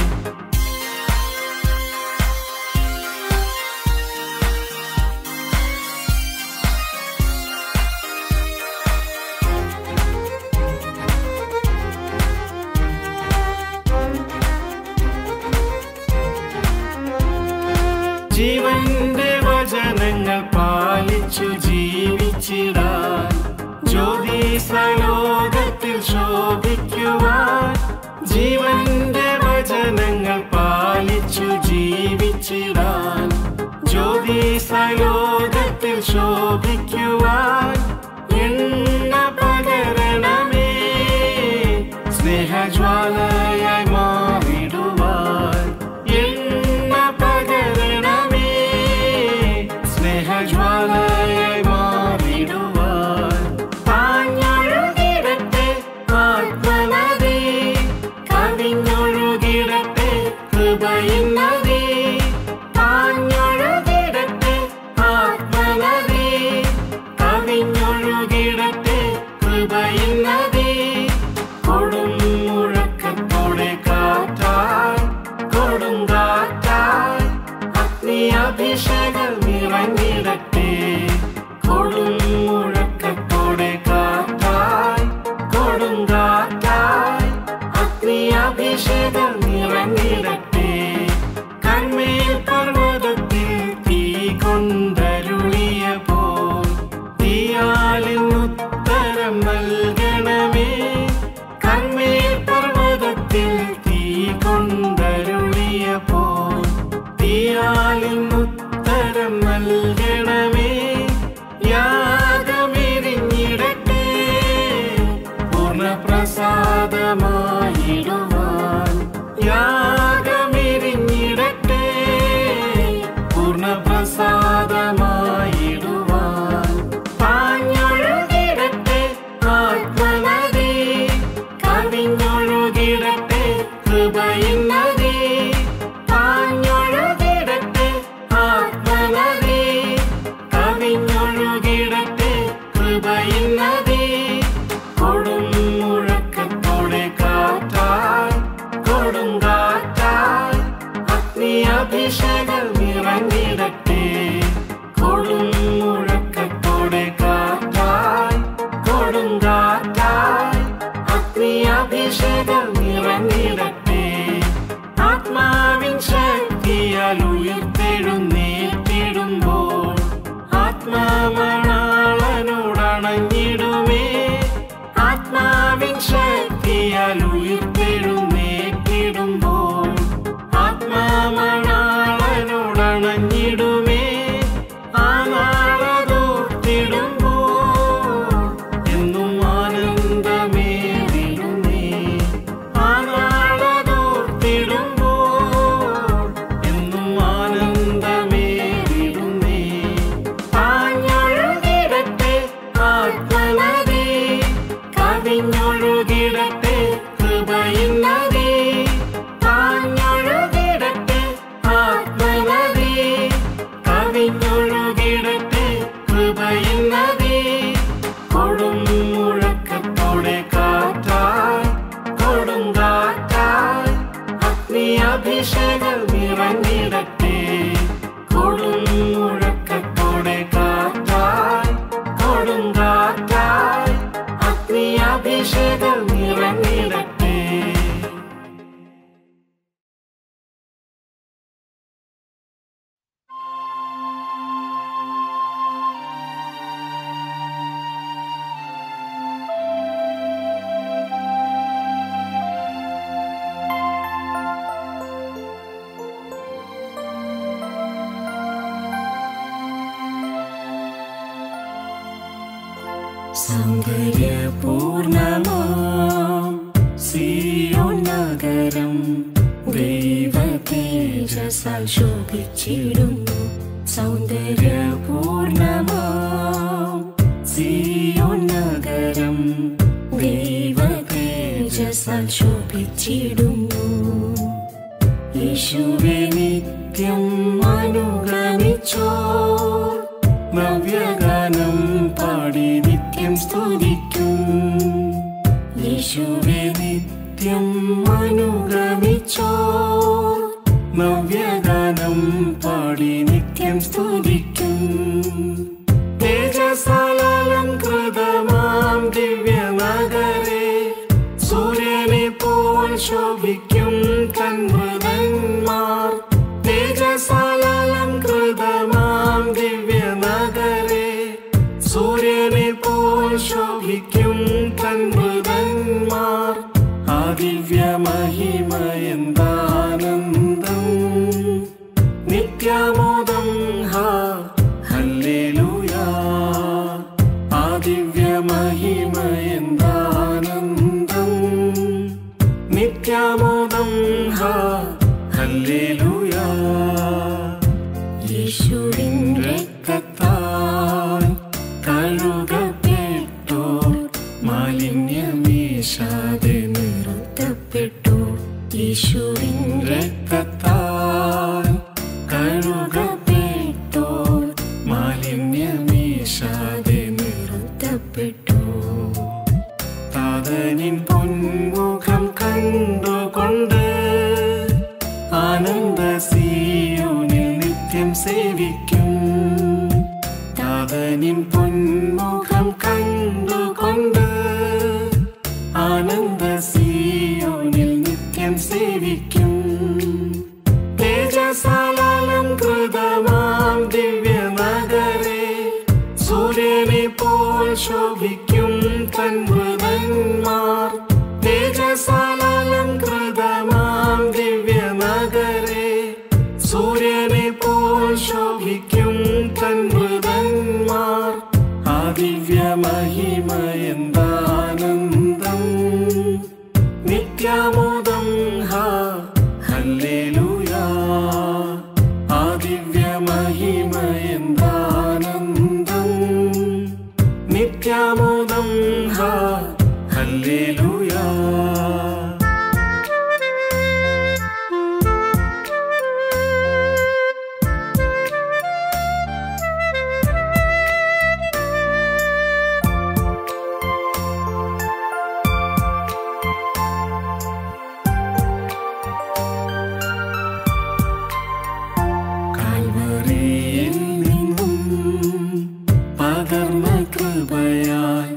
ജീവന്റെ വചനങ്ങൾ പാലിച്ചു ജീവിച്ചിടാൻ ജ്യോതിസലോകത്തിൽ ശോഭിക്കുവാൻ ജീവന്റെ വചനങ്ങൾ പാലിച്ചു ജീവിച്ചിടാൻ ജ്യോതിസലോകത്തിൽ ശോഭിക്കുവാൻ എണ്ണ പകരണമേ സ്നേഹജ്വാലയായി മാറിടുവാൻ എണ്ണ പകരണമേ സ്നേഹജ്വാലയായി മാറിടുവാൻ പാഞ്ഞൊഴുകിടട്ടെ ആത്മനദി കവിഞ്ഞൊഴുകിടട്ടെ കൃപയിൻ നദി പാഞ്ഞൊഴുകിടട്ടെ ആത്മനദി കവിഞ്ഞൊഴുകിടട്ടെ കൃപയിൻ നദി കൊടും മുഴക്കത്തോടെ കാറ്റായി കൊടുങ്കാറ്റായി അഗ്നി അഭിഷേകം ഇറങ്ങിടട്ടെ കൊടും മുഴക്കത്തോടെ കാറ്റായി കൊടുങ്കാറ്റായി അഗ്നി അഭിഷേകം ഇറങ്ങിടട്ടെ കൺമേൽ പർവ്വതത്തിൽ തീ കൊണ്ടരുളിയ പോൽ തീയാലിനുത്തരം നൽകണമേ കൺമേൽ പർവ്വതത്തിൽ തീ കൊണ്ടരുളിയ പോൽ തീയാലിനുത്തരം നൽകണമേ യാഗമെരിഞ്ഞിടട്ടെ പൂർണ്ണപ്രസാദമായിടുവാൻ യാഗമെരിഞ്ഞിടട്ടെ പൂർണ്ണപ്രസാദമായിടുവാൻ പാഞ്ഞൊഴുകിടട്ടെ ആത്മനദി കവിഞ്ഞൊഴുകിടട്ടെ കൃപയിൻ നദി പാഞ്ഞൊഴുകിടട്ടെ ആത്മനദി കവിഞ്ഞൊഴുകിടട്ടെ കൃപയിൻ നദി കൊടും മുഴക്കത്തോടെ കാറ്റായി കൊടുങ്കാറ്റായി അഗ്നി അഭിഷേകം ഇറങ്ങിടട്ടെ കൊടും മുഴക്കത്തോടെ കാറ്റായി കൊടുങ്കാറ്റായി അഗ്നി അഭിഷേകം ഇറങ്ങിടട്ടെ ആത്മാവിൻ ശക്തിയാൽ ഉയർത്തെഴുന്നേറ്റിടുമ്പോൾ ആത്മാമണാളനോടണഞ്ഞിടുമേ ആത്മാവിൻ ശക്തിയാൽ ഉയർത്തെഴുന്നേറ്റിടുമ്പോൾ ആത്മാമണാളനോടണഞ്ഞിടുമേ സൗന്ദര്യപൂർണമാം സിയോൻ നഗരം ദൈവ തേജസാൽ ശോഭിച്ചിടുന്നു സൗന്ദര്യപൂർണമാം സിയോൻ നഗരം ദൈവ തേജസാൽ ശോഭിച്ചിടുന്നു യേശുവെ നിത്യം അനുഗമിച്ചോ നവ്യഗാനം പാടി നിത്യം സ്തുതിക്കും യേശുവെ നിത്യം അനുഗമിച്ചോ നവ്യഗാനം പാടി നിത്യം സ്തുതിക്കും തേജസാലങ്കൃതമാം ദിവ്യനഗരെ സൂര്യനെ പോൽ ശോഭിക്കും കൺമൃതന്മാർ തേജസാലങ്കൃതമാം ദിവ്യനഗരെ സൂര്യനെ പോൽ ശോഭിക്കും കൺമൃതന്മാർ ആ ദിവ്യമഹിമ എന്താനന്ദം നിത്യമോദം ഹാ ഹല്ലേലൂയാ ആ ദിവ്യമഹിമ എന്താനന്ദം നിത്യമോദം ഹാ ഹല്ലേലൂയാ യേശുവിൻ രക്തത്താൽ കഴുകപ്പെട്ടോർ മാലിന്യമീശാതെ നിർത്തപ്പെട്ടു യേശുവിൻ രക്തത്താൽ കഴുകപ്പെട്ടോർ മാലിന്യമീശാതെ നിർത്തപ്പെട്ടു താതനിൻ പൊന്മുഖം കണ്ടുകൊണ്ട് ആനന്ദ സീയോനിൽ നിത്യം സേവിക്കും താതനിൻ പൊന്മുഖം കണ്ടുകൊണ്ട് ആനന്ദ സീയോനിൽ നിത്യം സേവിക്കും തേജസാലം കൃതമാം ദിവ്യനഗരെ സൂര്യനെ പോൽ ശോഭിക്കും കൺമൃതന്മാർ തേജസാലം കൃതമാം ദിവ്യനഗരെ സൂര്യനെ പോൽ ശോഭിക്കും കൺമൃതന്മാർ ആ ദിവ്യമഹിമ എന്താനന്ദം നിത്യമോദം ഹാ ഹല്ലേലൂയാ ആ ദിവ്യമഹിമ എന്താനന്ദം നിത്യമോദം ഹാ ഹല്ലേലൂയാ കാൽവറിയിൽ നിന്നും പകർന്ന കൃപയാൽ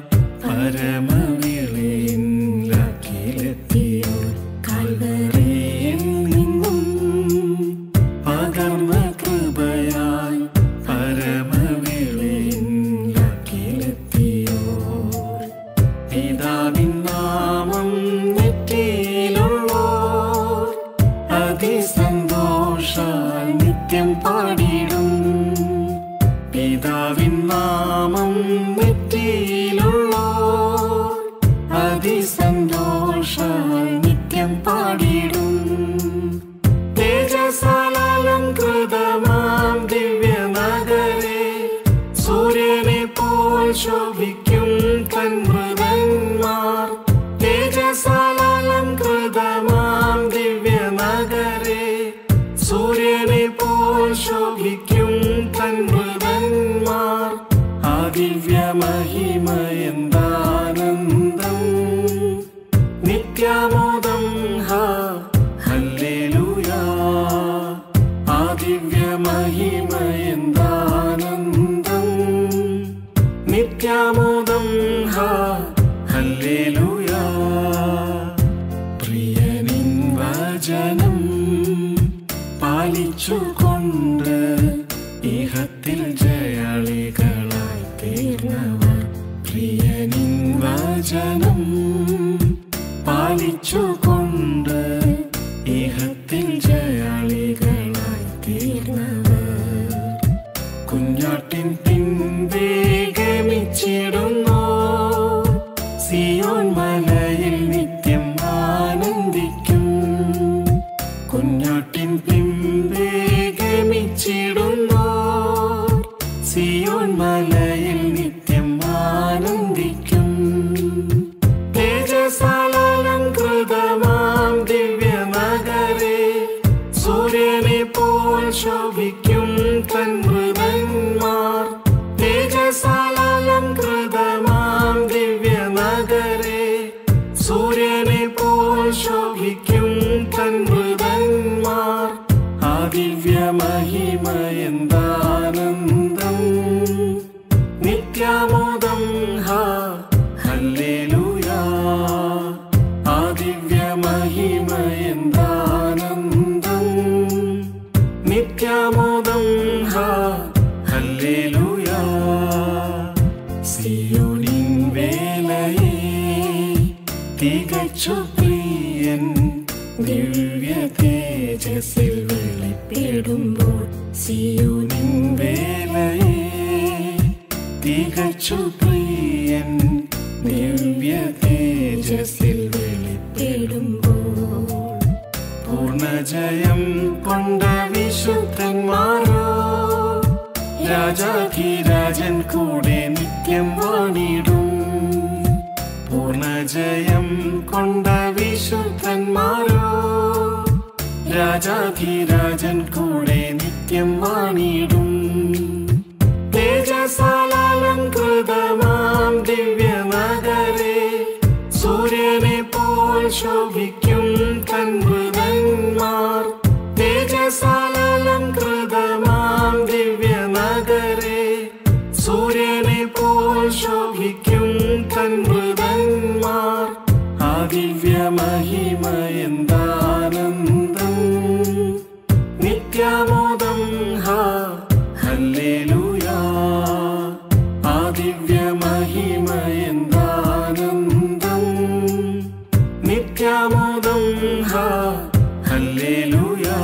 പരമവിളിയിലെത്തിയോ കാൽവറിയിൽ നിന്നും പകർന്ന കൃപയാൽ പരമവിളിയിലെത്തിയോ പിതാവിൻ നാമം നെറ്റിയിലുള്ളോ അതിസന്തോഷാൽ നിത്യം പാടിടും പിതാവിൻ നാമം നെറ്റിയിലുള്ളോ അതിസന്തോഷാൽ നിത്യം പാടിടും തേജസാലം കൃതമാം ദിവ്യനഗരെ സൂര്യനെ പോൽ ശോഭിക്കും കൺമൃതന്മാർ തേജസാലം കൃതമാം ദിവ്യനഗരെ സൂര്യനെ പോൽ ശോഭിക്കും കൺമൃതന്മാർ ആ ദിവ്യമഹിമ എന്താനന്ദം നിത്യമോദം ഹാ ഹല്ലേലൂയാ ആ ദിവ്യമഹിമ എന്താനന്ദം നിത്യമോദം ഹാ ഹല്ലേലൂയാ പ്രിയനിൻ വചനം പാലിച്ചുകൊണ്ട് ഇഹത്തിൽ ജയാളികളായി തീർന്നവർ പ്രിയനിൻ വചനം പാലിച്ചുകൊണ്ട് ഇഹത്തിൽ ജയാളികളായി തീർന്നവർ കുഞ്ഞാട്ടിൻ പിൻവേ ഗമിച്ചിടുന്നോ ശോഭിക്കും തൻമൃതന്മാർ തേജസാലംകൃതമാം ദിവ്യനഗരെ സൂര്യനെ പോൽ ശോഭിക്കും തൻമൃതന്മാർ ആ ദിവ്യമഹിമ എന്താനന്ദം നിത്യാമോദം ഹാ ഹല്ലേലൂയാ ആ ദിവ്യമഹിമ എന്താനന്ദം നിത്യാമോദം ഹാ ഹല്ലേലൂയാ സിയോനിൻ വേലയെ തികച്ചു പ്രിയൻ ദിവ്യ തേജസ്സിൽ വെളിപ്പെടുമ്പോൾ സിയോനിൻ വേലയെ തികച്ചു പ്രിയൻ ദിവ്യ തേജസ്സിൽ വെളിപ്പെടുമ്പോൾ പൂർണ്ണജയം കൊണ്ട വിശുദ്ധന്മാരോ രാജാധിരാജൻ കൂടെ നിത്യം വാണിടും പൂർണ്ണജയം കൊണ്ട വിശുദ്ധന്മാരോ രാജാധിരാജൻ കൂടെ നിത്യം വാണിടും തേജസാലംകൃതമാം ദിവ്യനഗരെ സൂര്യനെ പോൽ ശോഭിക്കും കൻമൃതന്മാർ തേജസാലംകൃതമാം ദിവ്യനഗരെ സൂര്യനെ പോൽ ശോഭിക്കും കൻമൃതന്മാർ ആ ദിവ്യമഹിമ എന്താനന്ദം നിത്യാമോദം ഹാ ഹല്ലേലൂയാ ആ ദിവ്യമഹിമ എന്താനന്ദം നിത്യാമോദം ഹാ ഹല്ലേലൂയാ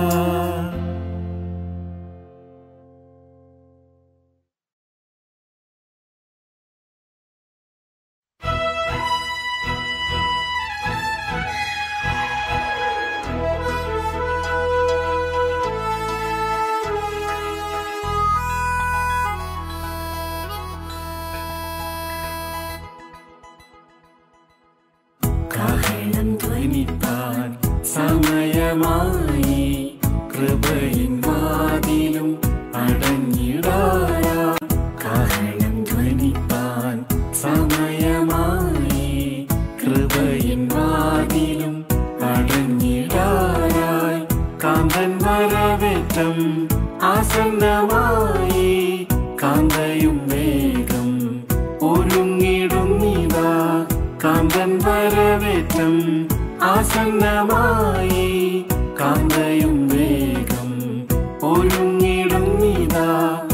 കാഹളം ധ്വനിപ്പാൻ സമയമായി കൃപയിൻ വാതിലും അടഞ്ഞിടാരാ കാഹളം ധ്വനിപ്പാൻ സമയമായി കൃപയിൻ വാതിലും അടഞ്ഞിടാരായി കാന്തൻ വരവേറ്റം ആസന്നമായി കാന്തയും വേഗം ഒരുങ്ങിടുന്നിതാ കാന്തൻ വരവേറ്റം ആസന്നമായി കാന്തയും വേഗം ഒരുങ്ങിടുന്നിതാ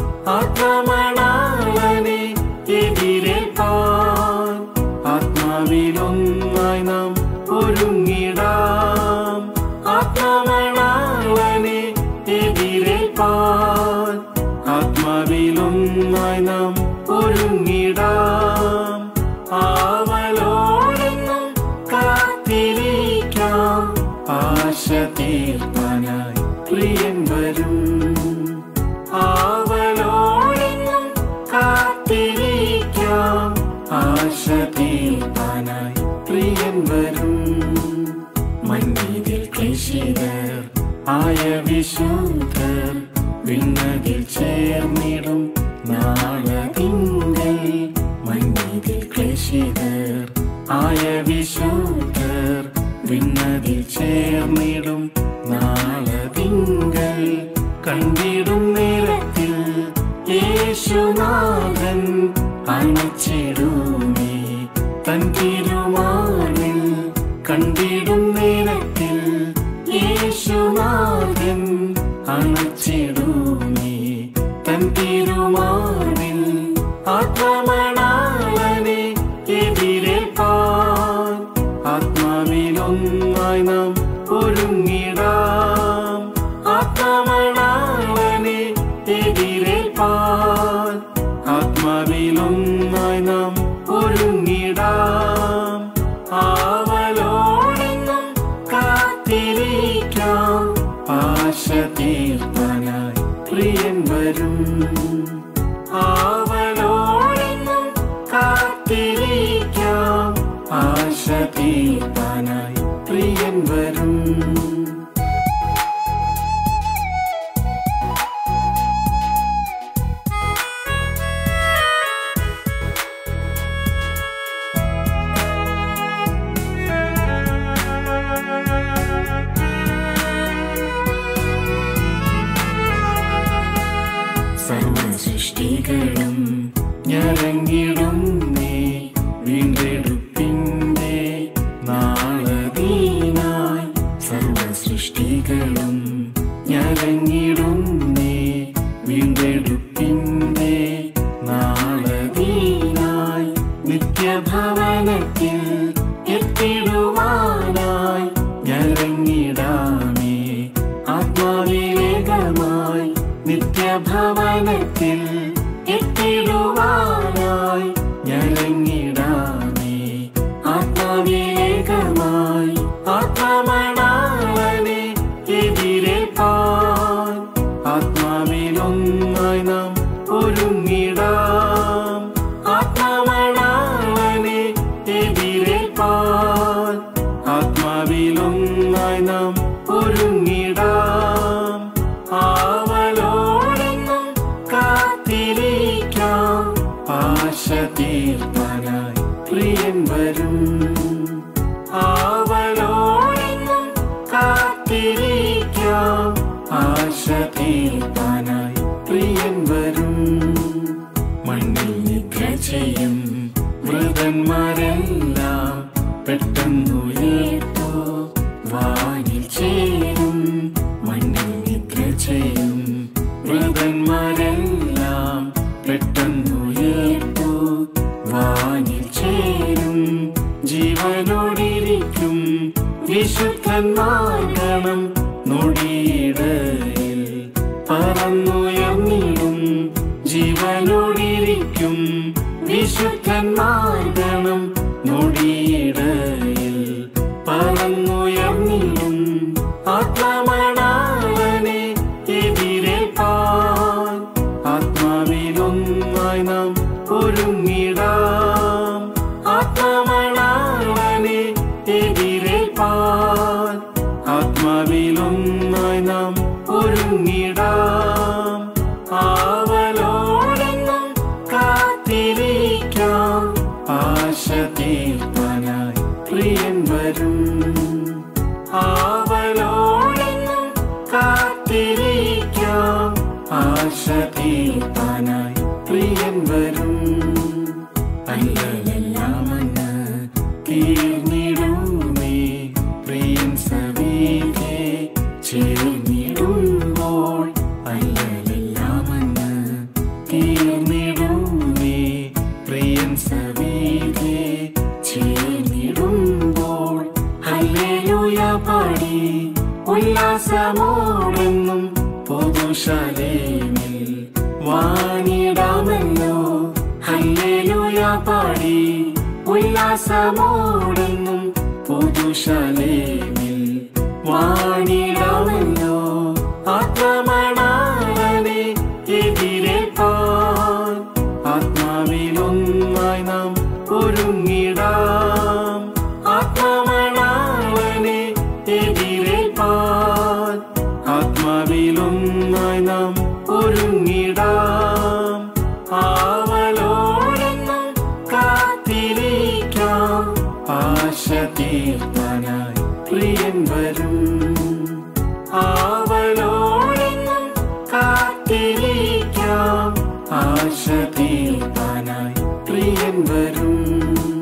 ആത്മമണാളനെ എതിരേൽപ്പാൻ ആത്മാവിലൊന്നായി നാം ഒരുങ്ങിടാം ആത്മമണാളനെ എതിരേൽപ്പാൻ ആത്മാവിലൊന്നായി നാം ഒരുങ്ങിടാം ആവലോടെന്നും കാത്തിരിക്കാം ആശ തീർപ്പാനായി പ്രിയൻ വരും ആവലോടെന്നും കാത്തിരിക്കാം ആശ തീർപ്പാനായി പ്രിയൻ വരും മഞ്ഞിതിൽ ക്ലേശിതർ ആയ വിശുദ്ധർ വിണ്ണതിൽ ചേർന്നിടും നാളതിങ്കൽ മഞ്ഞിതിൽ ക്ലേശിതർ ആയ വിശുദ്ധർ വിണ്ണതിൽ ചേർന്നിടും നാളതിങ്കൽ കണ്ടിടും നേരത്തിൽ യേശുനാഥൻ അണച്ചിടുമേ തൻ തിരുമാറിൽ കണ്ടിടും നേരത്തിൽ യേശുനാഥൻ അണച്ചിടുമേ തൻ തിരുമാറിൽ ആത്മമണാളനെ എതിരേൽപ്പാൻ ആത്മാവിലൊന്നായി നാം ഒരുങ്ങിടാം ആത്മമണാളനെ എതിരേൽപ്പാൻ ആത്മാവിലൊന്നായി നാം ഒരുങ്ങിടാം ആവലോടെന്നും കാത്തിരിക്കാം ആശ തീർപ്പാനായി പ്രിയൻ വരും ആവലോടെന്നും കാത്തിരിക്കാം ആശ തീർപ്പാനായി പ്രിയൻ വരും സൃഷ്ടികളും ഞരങ്ങിടുന്നേ വീണ്ടെടുപ്പിന്റെ നാളതീനായി സർവ സൃഷ്ടികളും ഞരങ്ങിടുന്നേ വീണ്ടെടുപ്പിന്റെ നാളതീനായി നിത്യഭവനത്തിൽ എത്തിടുവാനായി ഞരങ്ങിടാമേ ആത്മാവിവേകമായി നിത്യഭവനത്തിൽ എത്തിടുവാനായി ഞരങ്ങിടാമേ ആത്മാവിവേകമായി ആത്മമണാളനെ എതിരേൽപ്പാൻ ആത്മാവിലൊന്നായി നാം ഒരുങ്ങിടാം ആത്മമണാളനെ എതിരേൽപ്പാൻ ആത്മാവിലൊന്നായി നാം ഒരുങ്ങിടാം ആവലോടെന്നും കാത്തിരിക്കാം ആശ തീർപ്പാനായി പ്രിയൻ വരും ആവലോടെന്നും കാത്തിരിക്കാം ആശ തീർപ്പാനായി പ്രിയൻ വരും മണ്ണിൽ നിദ്ര ചെയ്യും മൃതന്മാരെല്ലാം പെട്ടെന്നുയർത്തോ വാനിൽ ചേരും മണ്ണിൽ നിദ്ര ചെയ്യും മൃതന്മാരെല്ലാം പെട്ടെന്നുയർത്തോ വാനിൽ ചേരും ജീവനോടിരിക്കും വിശുദ്ധന്മാർ ഗണം നൊടിയിടയിൽ പറന്നുയർന്നിടും ജീവനോടിരിക്കും വിശുദ്ധന്മാർ ഗണം നൊടിയിടയിൽ പറന്നുയർന്നിടും ആത്മമണാളനെ എതിരേൽപ്പാൻ ആത്മാവിലൊന്നായി നാം ഒരുങ്ങിടാം ആത്മമണാളനെ എതിരേൽപ്പാൻ ആത്മാവിലൊന്നായി നാം ഒരുങ്ങിടാം ആവലോടെന്നും കാത്തിരിക്കാം ആശ തീർപ്പാനായി പ്രിയൻ വരും ആവലോടെന്നും കാത്തിരിക്കാം ആശ തീർപ്പാനായി പ്രിയൻ വരും അല്ലലെല്ലാം അങ്ങ് തീർന്നിടുമേ പ്രിയൻ സവീകെ ചേർന്നിടുമ്പോൾ അല്ലലെല്ലാം അങ്ങ് തീർന്നിടുമേ പ്രിയൻ സവീകെ ചേർന്നിടുമ്പോൾ ഹല്ലേലൂയ പാടി ഉല്ലാസമോടെന്നും പൊതുശാലേമിൽ വാണിടാമല്ലോ ഹല്ലേലൂയ പാടി ഉല്ലാസമോടെന്നും പൊതുശാലേമിൽ വാണിടാമല്ലോ ആത്മമണാളനെ എതിരേൽപ്പാൻ ആത്മാവിലൊന്നായി നാം ഒരുങ്ങിടാം ആത്മമണാളനെ എതിരേൽപ്പാൻ ആത്മാവിലൊന്നായി നാം ഒരുങ്ങിടാം ആവലോടെന്നും കാത്തിരിക്കാം ആശ തീർപ്പാനായി പ്രിയൻ വരും ആവലോടെന്നും കാത്തിരിക്കാം ആശ തീർപ്പാനായി പ്രിയൻ വരും